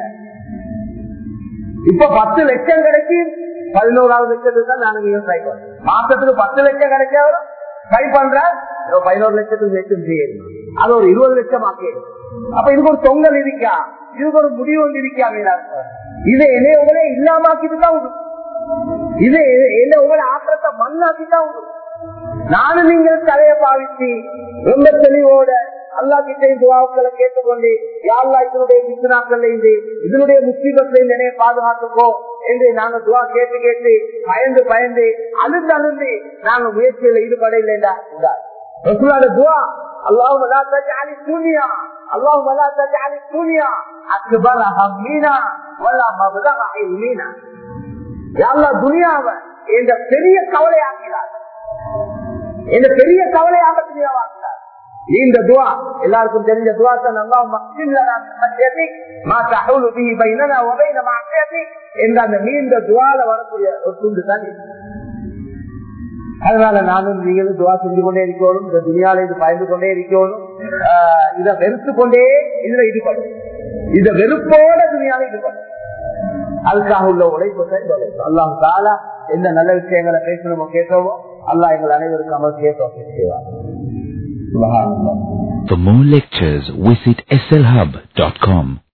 இப்ப பத்து லட்சம் கிடைச்சி பதினோராவது லட்சத்துக்கு தான் நாங்க விவசாயம் பண்றோம். மாசத்துக்கு பத்து லட்சம் கிடைச்சாலும் ட்ரை பண்ற பதினோரு லட்சத்துக்கு லட்சம் செய்யணும் அது ஒரு இருபது லட்சம் ஆக்கிடும் அப்ப இதுக்கு ஒரு தொங்கல் இருக்கா இதுக்கு ஒரு முடிவு ஒன்று இருக்கா இது என்ன உங்களே இல்லாமக்கிட்டு தான் விடும் இது என்ன உங்களை ஆத்திரத்தை மண்ணாக்கி தான் விடும் நானும் நீங்கள் தலையை பாவிச்சு ரொம்ப தெளிவோட அல்லா கிட்ட துவாக்களை கேட்டுக்கொண்டு யாழ்லா இதனுடைய மித்தினாக்கள் இருந்து இதனுடைய முஸ்லீமத்துல நிறைய பாதுகாத்துக்கோ என்று நாங்க துவா கேட்டு கேட்டு பயந்து பயந்து அழுந்து அழுந்து நாங்க முயற்சியில ஈடுபட இல்லைண்டா ரசூலோட துவா அல்லாஹ் மலா தஜாலி சூனியா அல்லாஹ் மலா தஜாலி சூனியா அக்பர் ஹம்மீனா வல்லா மபதா இல்மீனா யாழ்லா துனியாவை இந்த பெரிய கவலையாக்கிறார் இந்த பெரிய கவலையாக துணியாவாக்கிறார் இந்த துவா எல்லாருக்கும் தெரிஞ்ச துவா தான் அல்லாஹ் மக்சில்லனா மின் மஷ்யத்திக், மா தஹூலு பிஹி பைனனா வ பைன மஅசியத்திக் என்ற அந்த நீண்ட துவால வரக்கூடிய ஒரு துண்டு தான் இது. அதனால நானும் நீங்களும் துவா செஞ்சு கொண்டே இருக்கணும் இந்த துணியால இது பயந்து கொண்டே இருக்கணும் ஆஹ் இதை வெறுத்து கொண்டே இதுல ஈடுபடும் இத வெறுப்போட துணியால ஈடுபடும் அதுக்காக உள்ள உழைப்பு தான் இந்த உழைப்பு அல்லாஹ் தாலா எந்த நல்ல விஷயங்களை பேசணுமோ கேட்கவோ அல்லாஹ் எங்கள் அனைவருக்கும் அமல் கேட்க செய்வார் சுபஹானல்லாஹ் For more lectures, visit slhub.com.